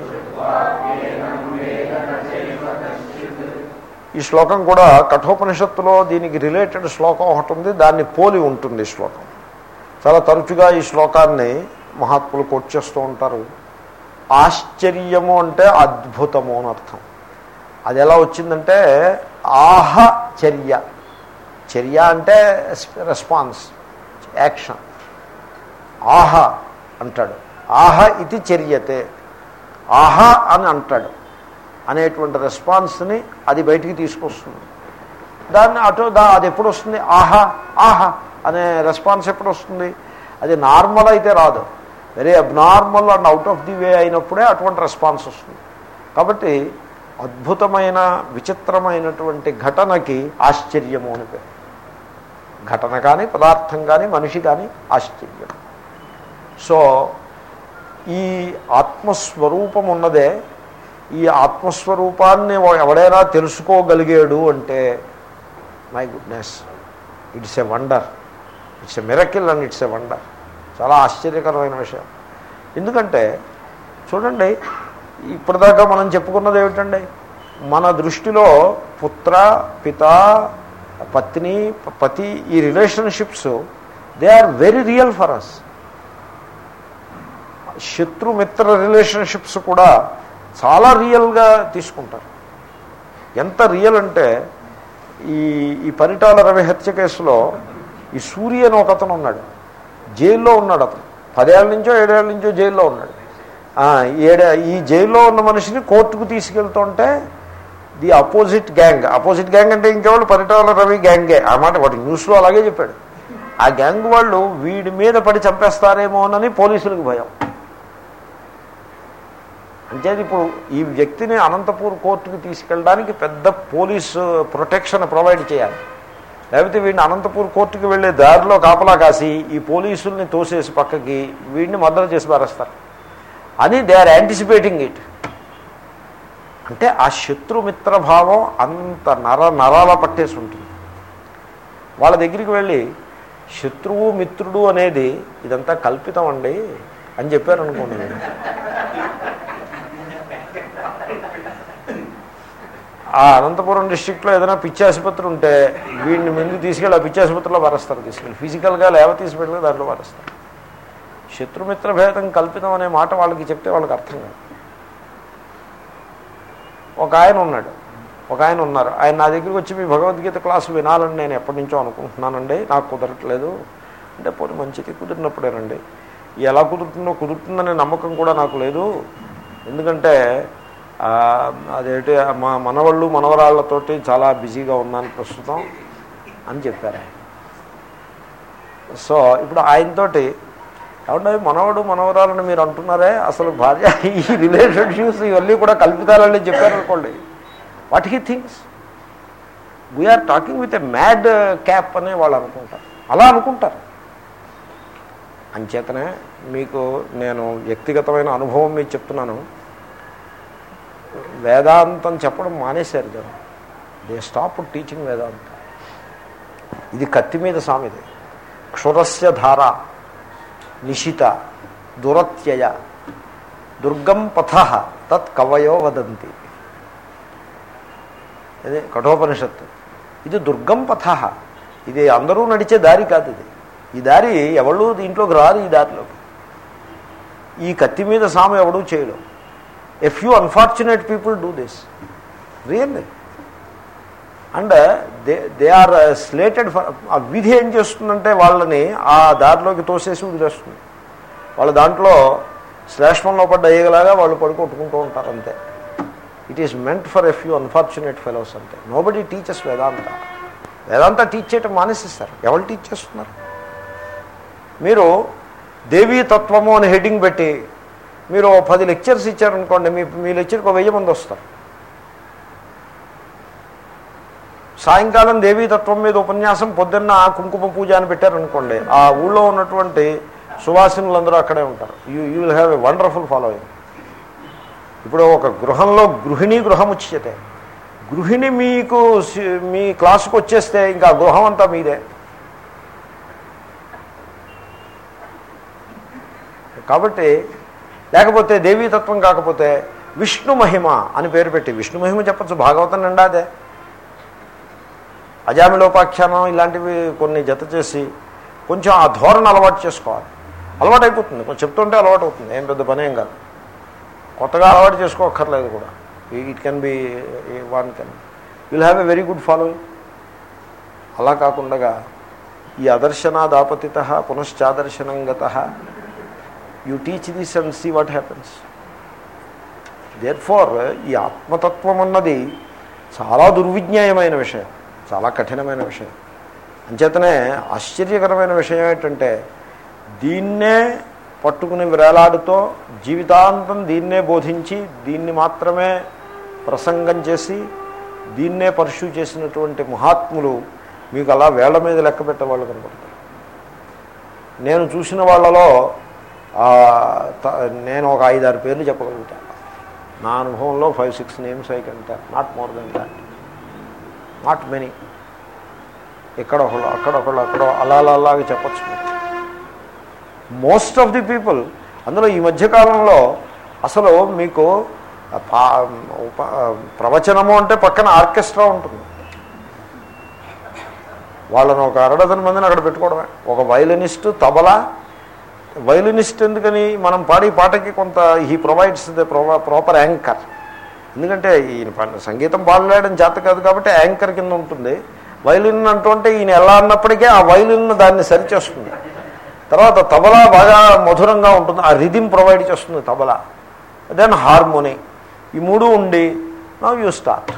ఈ శ్లోకం కూడా కఠోపనిషత్తులో దీనికి రిలేటెడ్ శ్లోకం ఒకటి ఉంది దాన్ని పోలి ఉంటుంది ఈ శ్లోకం చాలా తరచుగా ఈ శ్లోకాన్ని మహాత్ములు కోట్ చేస్తూ ఉంటారు ఆశ్చర్యము అంటే అద్భుతము అని అర్థం అది ఎలా వచ్చిందంటే ఆహ చర్య చర్య అంటే రెస్పాన్స్ యాక్షన్ ఆహ అంటాడు ఆహ ఇది చర్యతే ఆహ అని అంటాడు అనేటువంటి రెస్పాన్స్ని అది బయటికి తీసుకొస్తుంది దాన్ని అటు దా అది ఎప్పుడు వస్తుంది ఆహా ఆహా అనే రెస్పాన్స్ ఎప్పుడు వస్తుంది అది నార్మల్ అయితే రాదు very abnormal and out of the way అయినప్పుడే అటువంటి రెస్పాన్స్ వస్తుంది కాబట్టి అద్భుతమైన విచిత్రమైనటువంటి ఘటనకి ఆశ్చర్యము అని పేరు ఘటన కానీ పదార్థం కానీ మనిషి కానీ ఆశ్చర్యం సో ఈ ఆత్మస్వరూపం ఉన్నదే ఈ ఆత్మస్వరూపాన్ని ఎవడైనా తెలుసుకోగలిగాడు అంటే my goodness it's a wonder it's a miracle and it's a wonder చాలా ఆశ్చర్యకరమైన విషయం ఎందుకంటే చూడండి ఇప్పటిదాకా మనం చెప్పుకున్నది ఏమిటండి మన దృష్టిలో పుత్ర పిత పత్ని పతి ఈ relationships they are very real for us శత్రుమిత్ర రిలేషన్షిప్స్ కూడా చాలా రియల్గా తీసుకుంటారు ఎంత రియల్ అంటే ఈ ఈ పరిటాల రవి హత్య కేసులో ఈ సూర్య అని ఒక అతను ఉన్నాడు జైల్లో ఉన్నాడు అతను పదేళ్ళ నుంచో ఏడేళ్ళ నుంచో జైల్లో ఉన్నాడు ఏడే ఈ జైల్లో ఉన్న మనిషిని కోర్టుకు తీసుకెళ్తుంటే the opposite gang opposite gang అంటే ఇంకెవాళ్ళు పరిటాల రవి గ్యాంగే ఆ మాట వాటి న్యూస్లో అలాగే చెప్పాడు ఆ గ్యాంగ్ వాళ్ళు వీడి మీద పడి చంపేస్తారేమోనని పోలీసులకు భయం అంచేది ఇప్పుడు ఈ వ్యక్తిని అనంతపూర్ కోర్టుకు తీసుకెళ్ళడానికి పెద్ద పోలీసు ప్రొటెక్షన్ ప్రొవైడ్ చేయాలి లేకపోతే వీడిని అనంతపూర్ కోర్టుకు వెళ్ళే దారిలో కాపలా కాసి ఈ పోలీసుల్ని తోసేసి పక్కకి వీడిని మద్దతు చేసి పారేస్తారు అని దే ఆర్ యాంటిసిపేటింగ్ ఇట్ అంటే ఆ శత్రుమిత్ర భావం అంత నర నరాల పట్టేసి ఉంటుంది వాళ్ళ దగ్గరికి వెళ్ళి శత్రువు మిత్రుడు అనేది ఇదంతా కల్పితం అండి అని చెప్పారు అనుకోండి ఆ అనంతపురం డిస్టిక్లో ఏదైనా పిచ్చి ఆసుపత్రి ఉంటే వీడిని ముందు తీసుకెళ్ళి ఆ పిచ్చి ఆసుపత్రిలో వరస్తారు తీసుకెళ్ళి ఫిజికల్గా లేవ తీసుకెళ్ళి దాంట్లో వరస్తారు శత్రుమిత్ర భేదం కల్పితం అనే మాట వాళ్ళకి చెప్తే వాళ్ళకి అర్థం కాదు ఒక ఆయన ఉన్నాడు ఒక ఆయన ఉన్నారు ఆయన నా దగ్గరికి వచ్చి మీ భగవద్గీత క్లాసు వినాలని నేను ఎప్పటి నుంచో అనుకుంటున్నానండి నాకు కుదరట్లేదు అంటే పోనీ మంచిది కుదిరినప్పుడేనండి ఎలా కుదురుతుందో కుదురుతుందనే నమ్మకం కూడా నాకు లేదు ఎందుకంటే అదేంటి మా మనవాళ్ళు మనవరాళ్లతోటి చాలా బిజీగా ఉన్నాను ప్రస్తుతం అని చెప్పారు ఆయన సో ఇప్పుడు ఆయనతోటి ఏమంటే మనవడు మనవరాలని మీరు అంటున్నారే అసలు భార్య ఈ రిలేషన్షిప్స్ ఇవన్నీ కూడా కల్పితాలని చెప్పారనుకోండి what he thinks we're talking with a madcap అనే వాళ్ళు అనుకుంటారు అలా అనుకుంటారు అంచేతనే మీకు నేను వ్యక్తిగతమైన అనుభవం మీకు చెప్తున్నాను వేదాంతం చెప్పడం మానేశారు జనం దే స్టాప్ టీచింగ్ వేదాంతం ఇది కత్తి మీద సామెది క్షురస్య ధార నిశిత దురత్యయ దుర్గం పథ తత్ కవయో వదంతి అదే కఠోపనిషత్తు ఇది దుర్గం పథ ఇది అందరూ నడిచే దారి కాదు ఇది ఈ దారి ఎవళ్ళు దీంట్లోకి రారు ఈ దారిలోకి ఈ కత్తి మీద సాము ఎవడూ చేయడం a few unfortunate people do this really and they they are slated for ఆ విధి ఏం చేస్తుందంటే వాళ్ళని ఆ దారిలోకి తోసేసి వదిలేస్తుంది వాళ్ళ దాంట్లో శ్లేష్మంలో పడ్డ అయ్యేలాగా వాళ్ళు పడుకొట్టుకుంటూ ఉంటారు అంతే it is meant for a few unfortunate fellows అంతే nobody teachers Vedanta Vedanta teach చేయటం మానేసిస్తారు ఎవరు టీచ్ చేస్తున్నారు మీరు దేవీ తత్వము అని హెడ్డింగ్ పెట్టి మీరు పది లెక్చర్స్ ఇచ్చారనుకోండి మీ మీ లెక్చర్కి ఒక వెయ్యి మంది వస్తారు సాయంకాలం దేవీతత్వం మీద ఉపన్యాసం పొద్దున్న కుంకుమ పూజ అని పెట్టారనుకోండి ఆ ఊళ్ళో ఉన్నటువంటి సువాసినులందరూ అక్కడే ఉంటారు you you will have a wonderful following ఇప్పుడు ఒక గృహంలో గృహిణి గృహం ఉచ్యతే గృహిణి మీకు మీ క్లాసుకు వచ్చేస్తే ఇంకా గృహం అంతా మీదే కాబట్టి లేకపోతే దేవీతత్వం కాకపోతే విష్ణు మహిమ అని పేరు పెట్టి విష్ణు మహిమ చెప్పచ్చు భాగవతం నిండా అదే అజామిలోపాఖ్యానం ఇలాంటివి కొన్ని జత చేసి కొంచెం ఆ ధోరణ అలవాటు చేసుకోవాలి అలవాటు అయిపోతుంది కొంచెం చెప్తుంటే అలవాటు అవుతుంది ఏం పెద్ద పని ఏం కాదు కొత్తగా అలవాటు చేసుకోక్కర్లేదు కూడా it can be one can will have a very good following అలా కాకుండా ఈ అదర్శనాదాపతిత పునశ్చాదర్శనం గత you teach this and see what happens therefore ఈ ఆత్మతత్వం అన్నది చాలా దుర్విజ్ఞేయమైన విషయం చాలా కఠినమైన విషయం అంచేతనే ఆశ్చర్యకరమైన విషయం ఏంటంటే దీన్నే పట్టుకుని వేలాడుతో జీవితాంతం దీన్నే బోధించి దీన్ని మాత్రమే ప్రసంగం చేసి దీన్నే పర్ష్యూ చేసినటువంటి మహాత్ములు మీకు అలా వేళ్ల మీద లెక్క పెట్టేవాళ్ళు కనపడతారు నేను చూసిన వాళ్ళలో ఆ, త- నేను ఒక ఐదారు పేర్లు చెప్పగలుగుతాను నా అనుభవంలో five six names I can not more than that not many ఇక్కడ ఒకళ్ళు అక్కడ ఒకళ్ళు అక్కడ అలా అలా అలాగే చెప్పచ్చు మోస్ట్ ఆఫ్ ది పీపుల్ అందులో ఈ మధ్యకాలంలో అసలు మీకు పా- ఉప- ప్రవచనము అంటే పక్కన ఆర్కెస్ట్రా ఉంటుంది వాళ్ళని ఒక అరడజన్ మందిని అక్కడ పెట్టుకోవడమే ఒక వైలనిస్ట్ తబలా వైలనిస్ట్ ఎందుకని మనం పాడే పాటకి కొంత he provides the proper anchor ఎందుకంటే ఈయన ప- సంగీతం పాడలేయడం చేత కాదు కాబట్టి యాంకర్ కింద ఉంటుంది వైలిన్ అంటుంటే ఈయన ఎలా అన్నప్పటికీ ఆ వైలిన్ దాన్ని సరిచేస్తుంది తర్వాత తబలా బాగా మధురంగా ఉంటుంది ఆ రిధిం ప్రొవైడ్ చేస్తుంది తబలా దెన్ హార్మోని ఈ మూడు ఉండి నవ్ యూ స్టార్ట్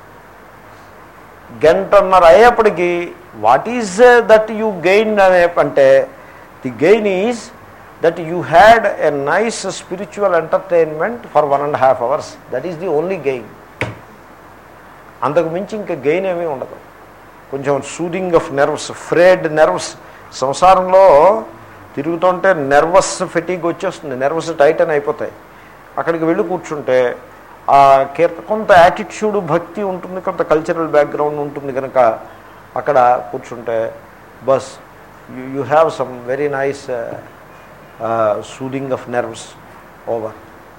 గంటన్నర అయ్యేప్పటికీ what is that you gain అనే అంటే the gain is that you had a nice spiritual entertainment for one and half hours that is the only gain అంతకు మించి ఇంకా గెయిన్ ఏమీ ఉండదు కొంచెం soothing of nerves frayed nerves సంసారంలో తిరుగుతుంటే నెర్వస్ ఫెటీగ్ వచ్చేస్తుంది నెర్వస్ టైటన్ అయిపోతాయి అక్కడికి వెళ్ళి కూర్చుంటే ఆ కీర్త కొంత యాటిట్యూడ్ భక్తి ఉంటుంది కొంత కల్చరల్ బ్యాక్గ్రౌండ్ ఉంటుంది కనుక అక్కడ కూర్చుంటే బస్ you have some very nice soothing of nerves over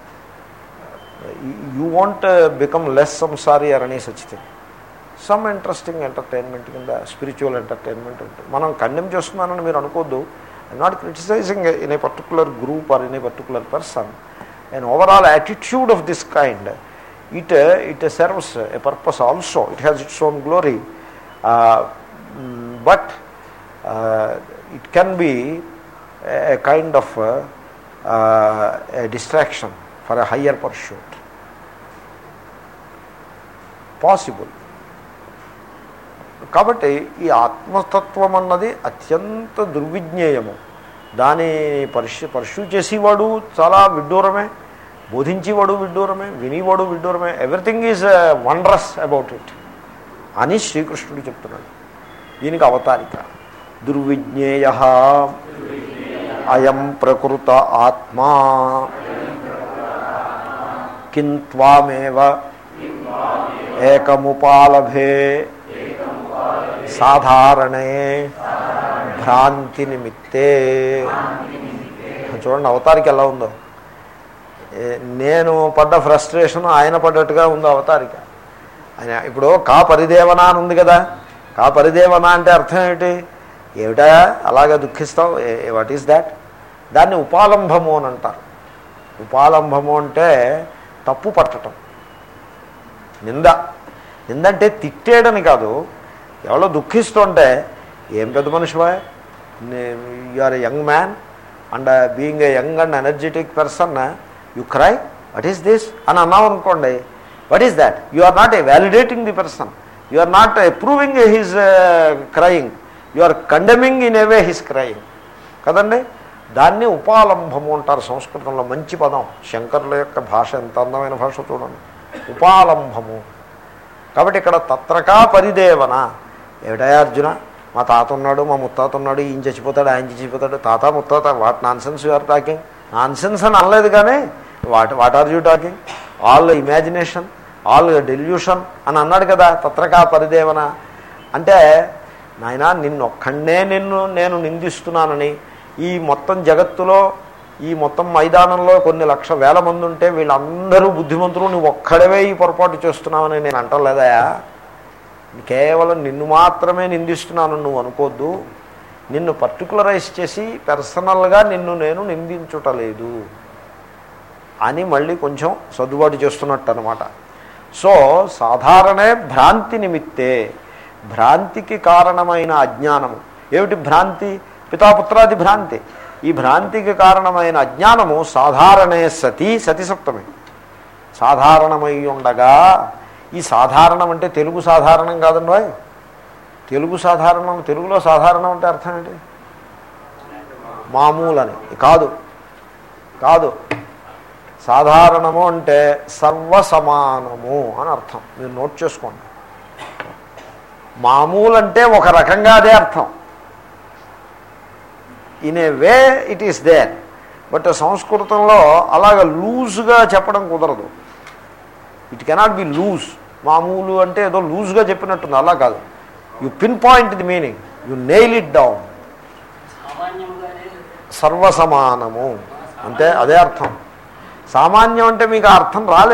you want become less సంసారీ or any such thing some interesting entertainment కింద స్పిరిచువల్ ఎంటర్టైన్మెంట్ ఉంటుంది మనం కండెమ్ చేస్తున్నానని మీరు అనుకోద్దు I not criticising in a particular group or in a particular person an overall attitude of this kind, it, uh, it serves a purpose also. It has its own glory. Uh, mm, but uh, it can be a, a kind of uh, uh, a distraction for a higher pursuit. Possible. కాబట్టి ఈ ఆత్మతత్వం అన్నది అత్యంత దుర్విజ్ఞేయము దాని pursue pursue చేసేవాడు చాలా విడ్డూరమే బోధించేవాడు విడ్డూరమే వినివాడు విడ్డూరమే everything is wondrous about it అని శ్రీకృష్ణుడు చెప్తున్నాడు దీనికి అవతారిక దుర్విజ్ఞేయ అయం ప్రకృత ఆత్మా కింత్వామేవ ఏకముపాలభే సాధారణే భ్రాంతి నిమిత్తే చూడండి అవతారికి ఎలా ఉందో ఏ- నేను పడ్డ ఫ్రస్ట్రేషన్ ఆయన పడ్డట్టుగా ఉంది అవతారిక ఆయన ఇప్పుడు కా పరిదేవన అని ఉంది కదా కా పరిదేవన అంటే అర్థం ఏమిటి ఏమిటా అలాగే దుఃఖిస్తావు వాట్ ఈస్ దాట్ దాన్ని ఉపాలంభము అని అంటారు ఉపాలంభము అంటే తప్పు పట్టటం నింద నిందంటే తిట్టేయడని కాదు ఎవరో దుఃఖిస్తుంటే ఏం పెద్ద మనిషివా you are a young man and being a young and energetic person you cry what is this అని అన్నావు అనుకోండి what is that you are not a validating the person you are not approving his crying you are condemning in a way his crying కదండి దాన్ని ఉపాలంభము అంటారు సంస్కృతంలో మంచి పదం శంకరుల యొక్క భాష ఎంత అందమైన భాష చూడండి ఉపాలంభము కాబట్టి ఇక్కడ తత్రకా పరిదేవన ఏమిటయా అర్జున మా తాత ఉన్నాడు మా ముత్తాత ఉన్నాడు ఈయన చచ్చిపోతాడు ఆయన చచ్చిపోతాడు తాత ముత్తాత what nonsense you are talking nonsense అని అనలేదు కానీ what what are you talking all imagination all delusion అని అన్నాడు కదా తత్రకా పరిదేవన అంటే నాయన నిన్ను ఒక్కడే నిన్ను నేను నిందిస్తున్నానని ఈ మొత్తం జగత్తులో ఈ మొత్తం మైదానంలో కొన్ని లక్ష వేల మంది ఉంటే వీళ్ళందరూ బుద్ధిమంతులు నువ్వు ఒక్కడవే ఈ పొరపాటు చేస్తున్నావని నేను అంటలేదయా కేవలం నిన్ను మాత్రమే నిందిస్తున్నాను నువ్వు అనుకోద్దు నిన్ను పర్టికులరైజ్ చేసి పర్సనల్గా నిన్ను నేను నిందించుటలేదు అని మళ్ళీ కొంచెం సర్దుబాటు చేస్తున్నట్టు అనమాట సో సాధారణే భ్రాంతి నిమిత్తే భ్రాంతికి కారణమైన అజ్ఞానము ఏమిటి భ్రాంతి పితాపుత్రాది భ్రాంతి ఈ భ్రాంతికి కారణమైన అజ్ఞానము సాధారణే సతి సతి సప్తమి సాధారణమై ఉండగా ఈ సాధారణం అంటే తెలుగు సాధారణం కాదండి వాయ్ తెలుగు సాధారణం తెలుగులో సాధారణం అంటే అర్థం ఏంటి మామూలని కాదు కాదు సాధారణము అంటే సర్వసమానము అని అర్థం మీరు నోట్ చేసుకోండి మామూలు అంటే ఒక రకంగా అదే అర్థం in a way it is there but సంస్కృతంలో అలాగ లూజ్గా చెప్పడం కుదరదు ఇట్ కెనాట్ బి లూజ్ మామూలు అంటే ఏదో లూజ్గా చెప్పినట్టుంది అలా కాదు you pinpoint the meaning you nail it down సర్వసమానము అంటే అదే అర్థం సామాన్యం అంటే మీకు ఆ అర్థం రాలేదు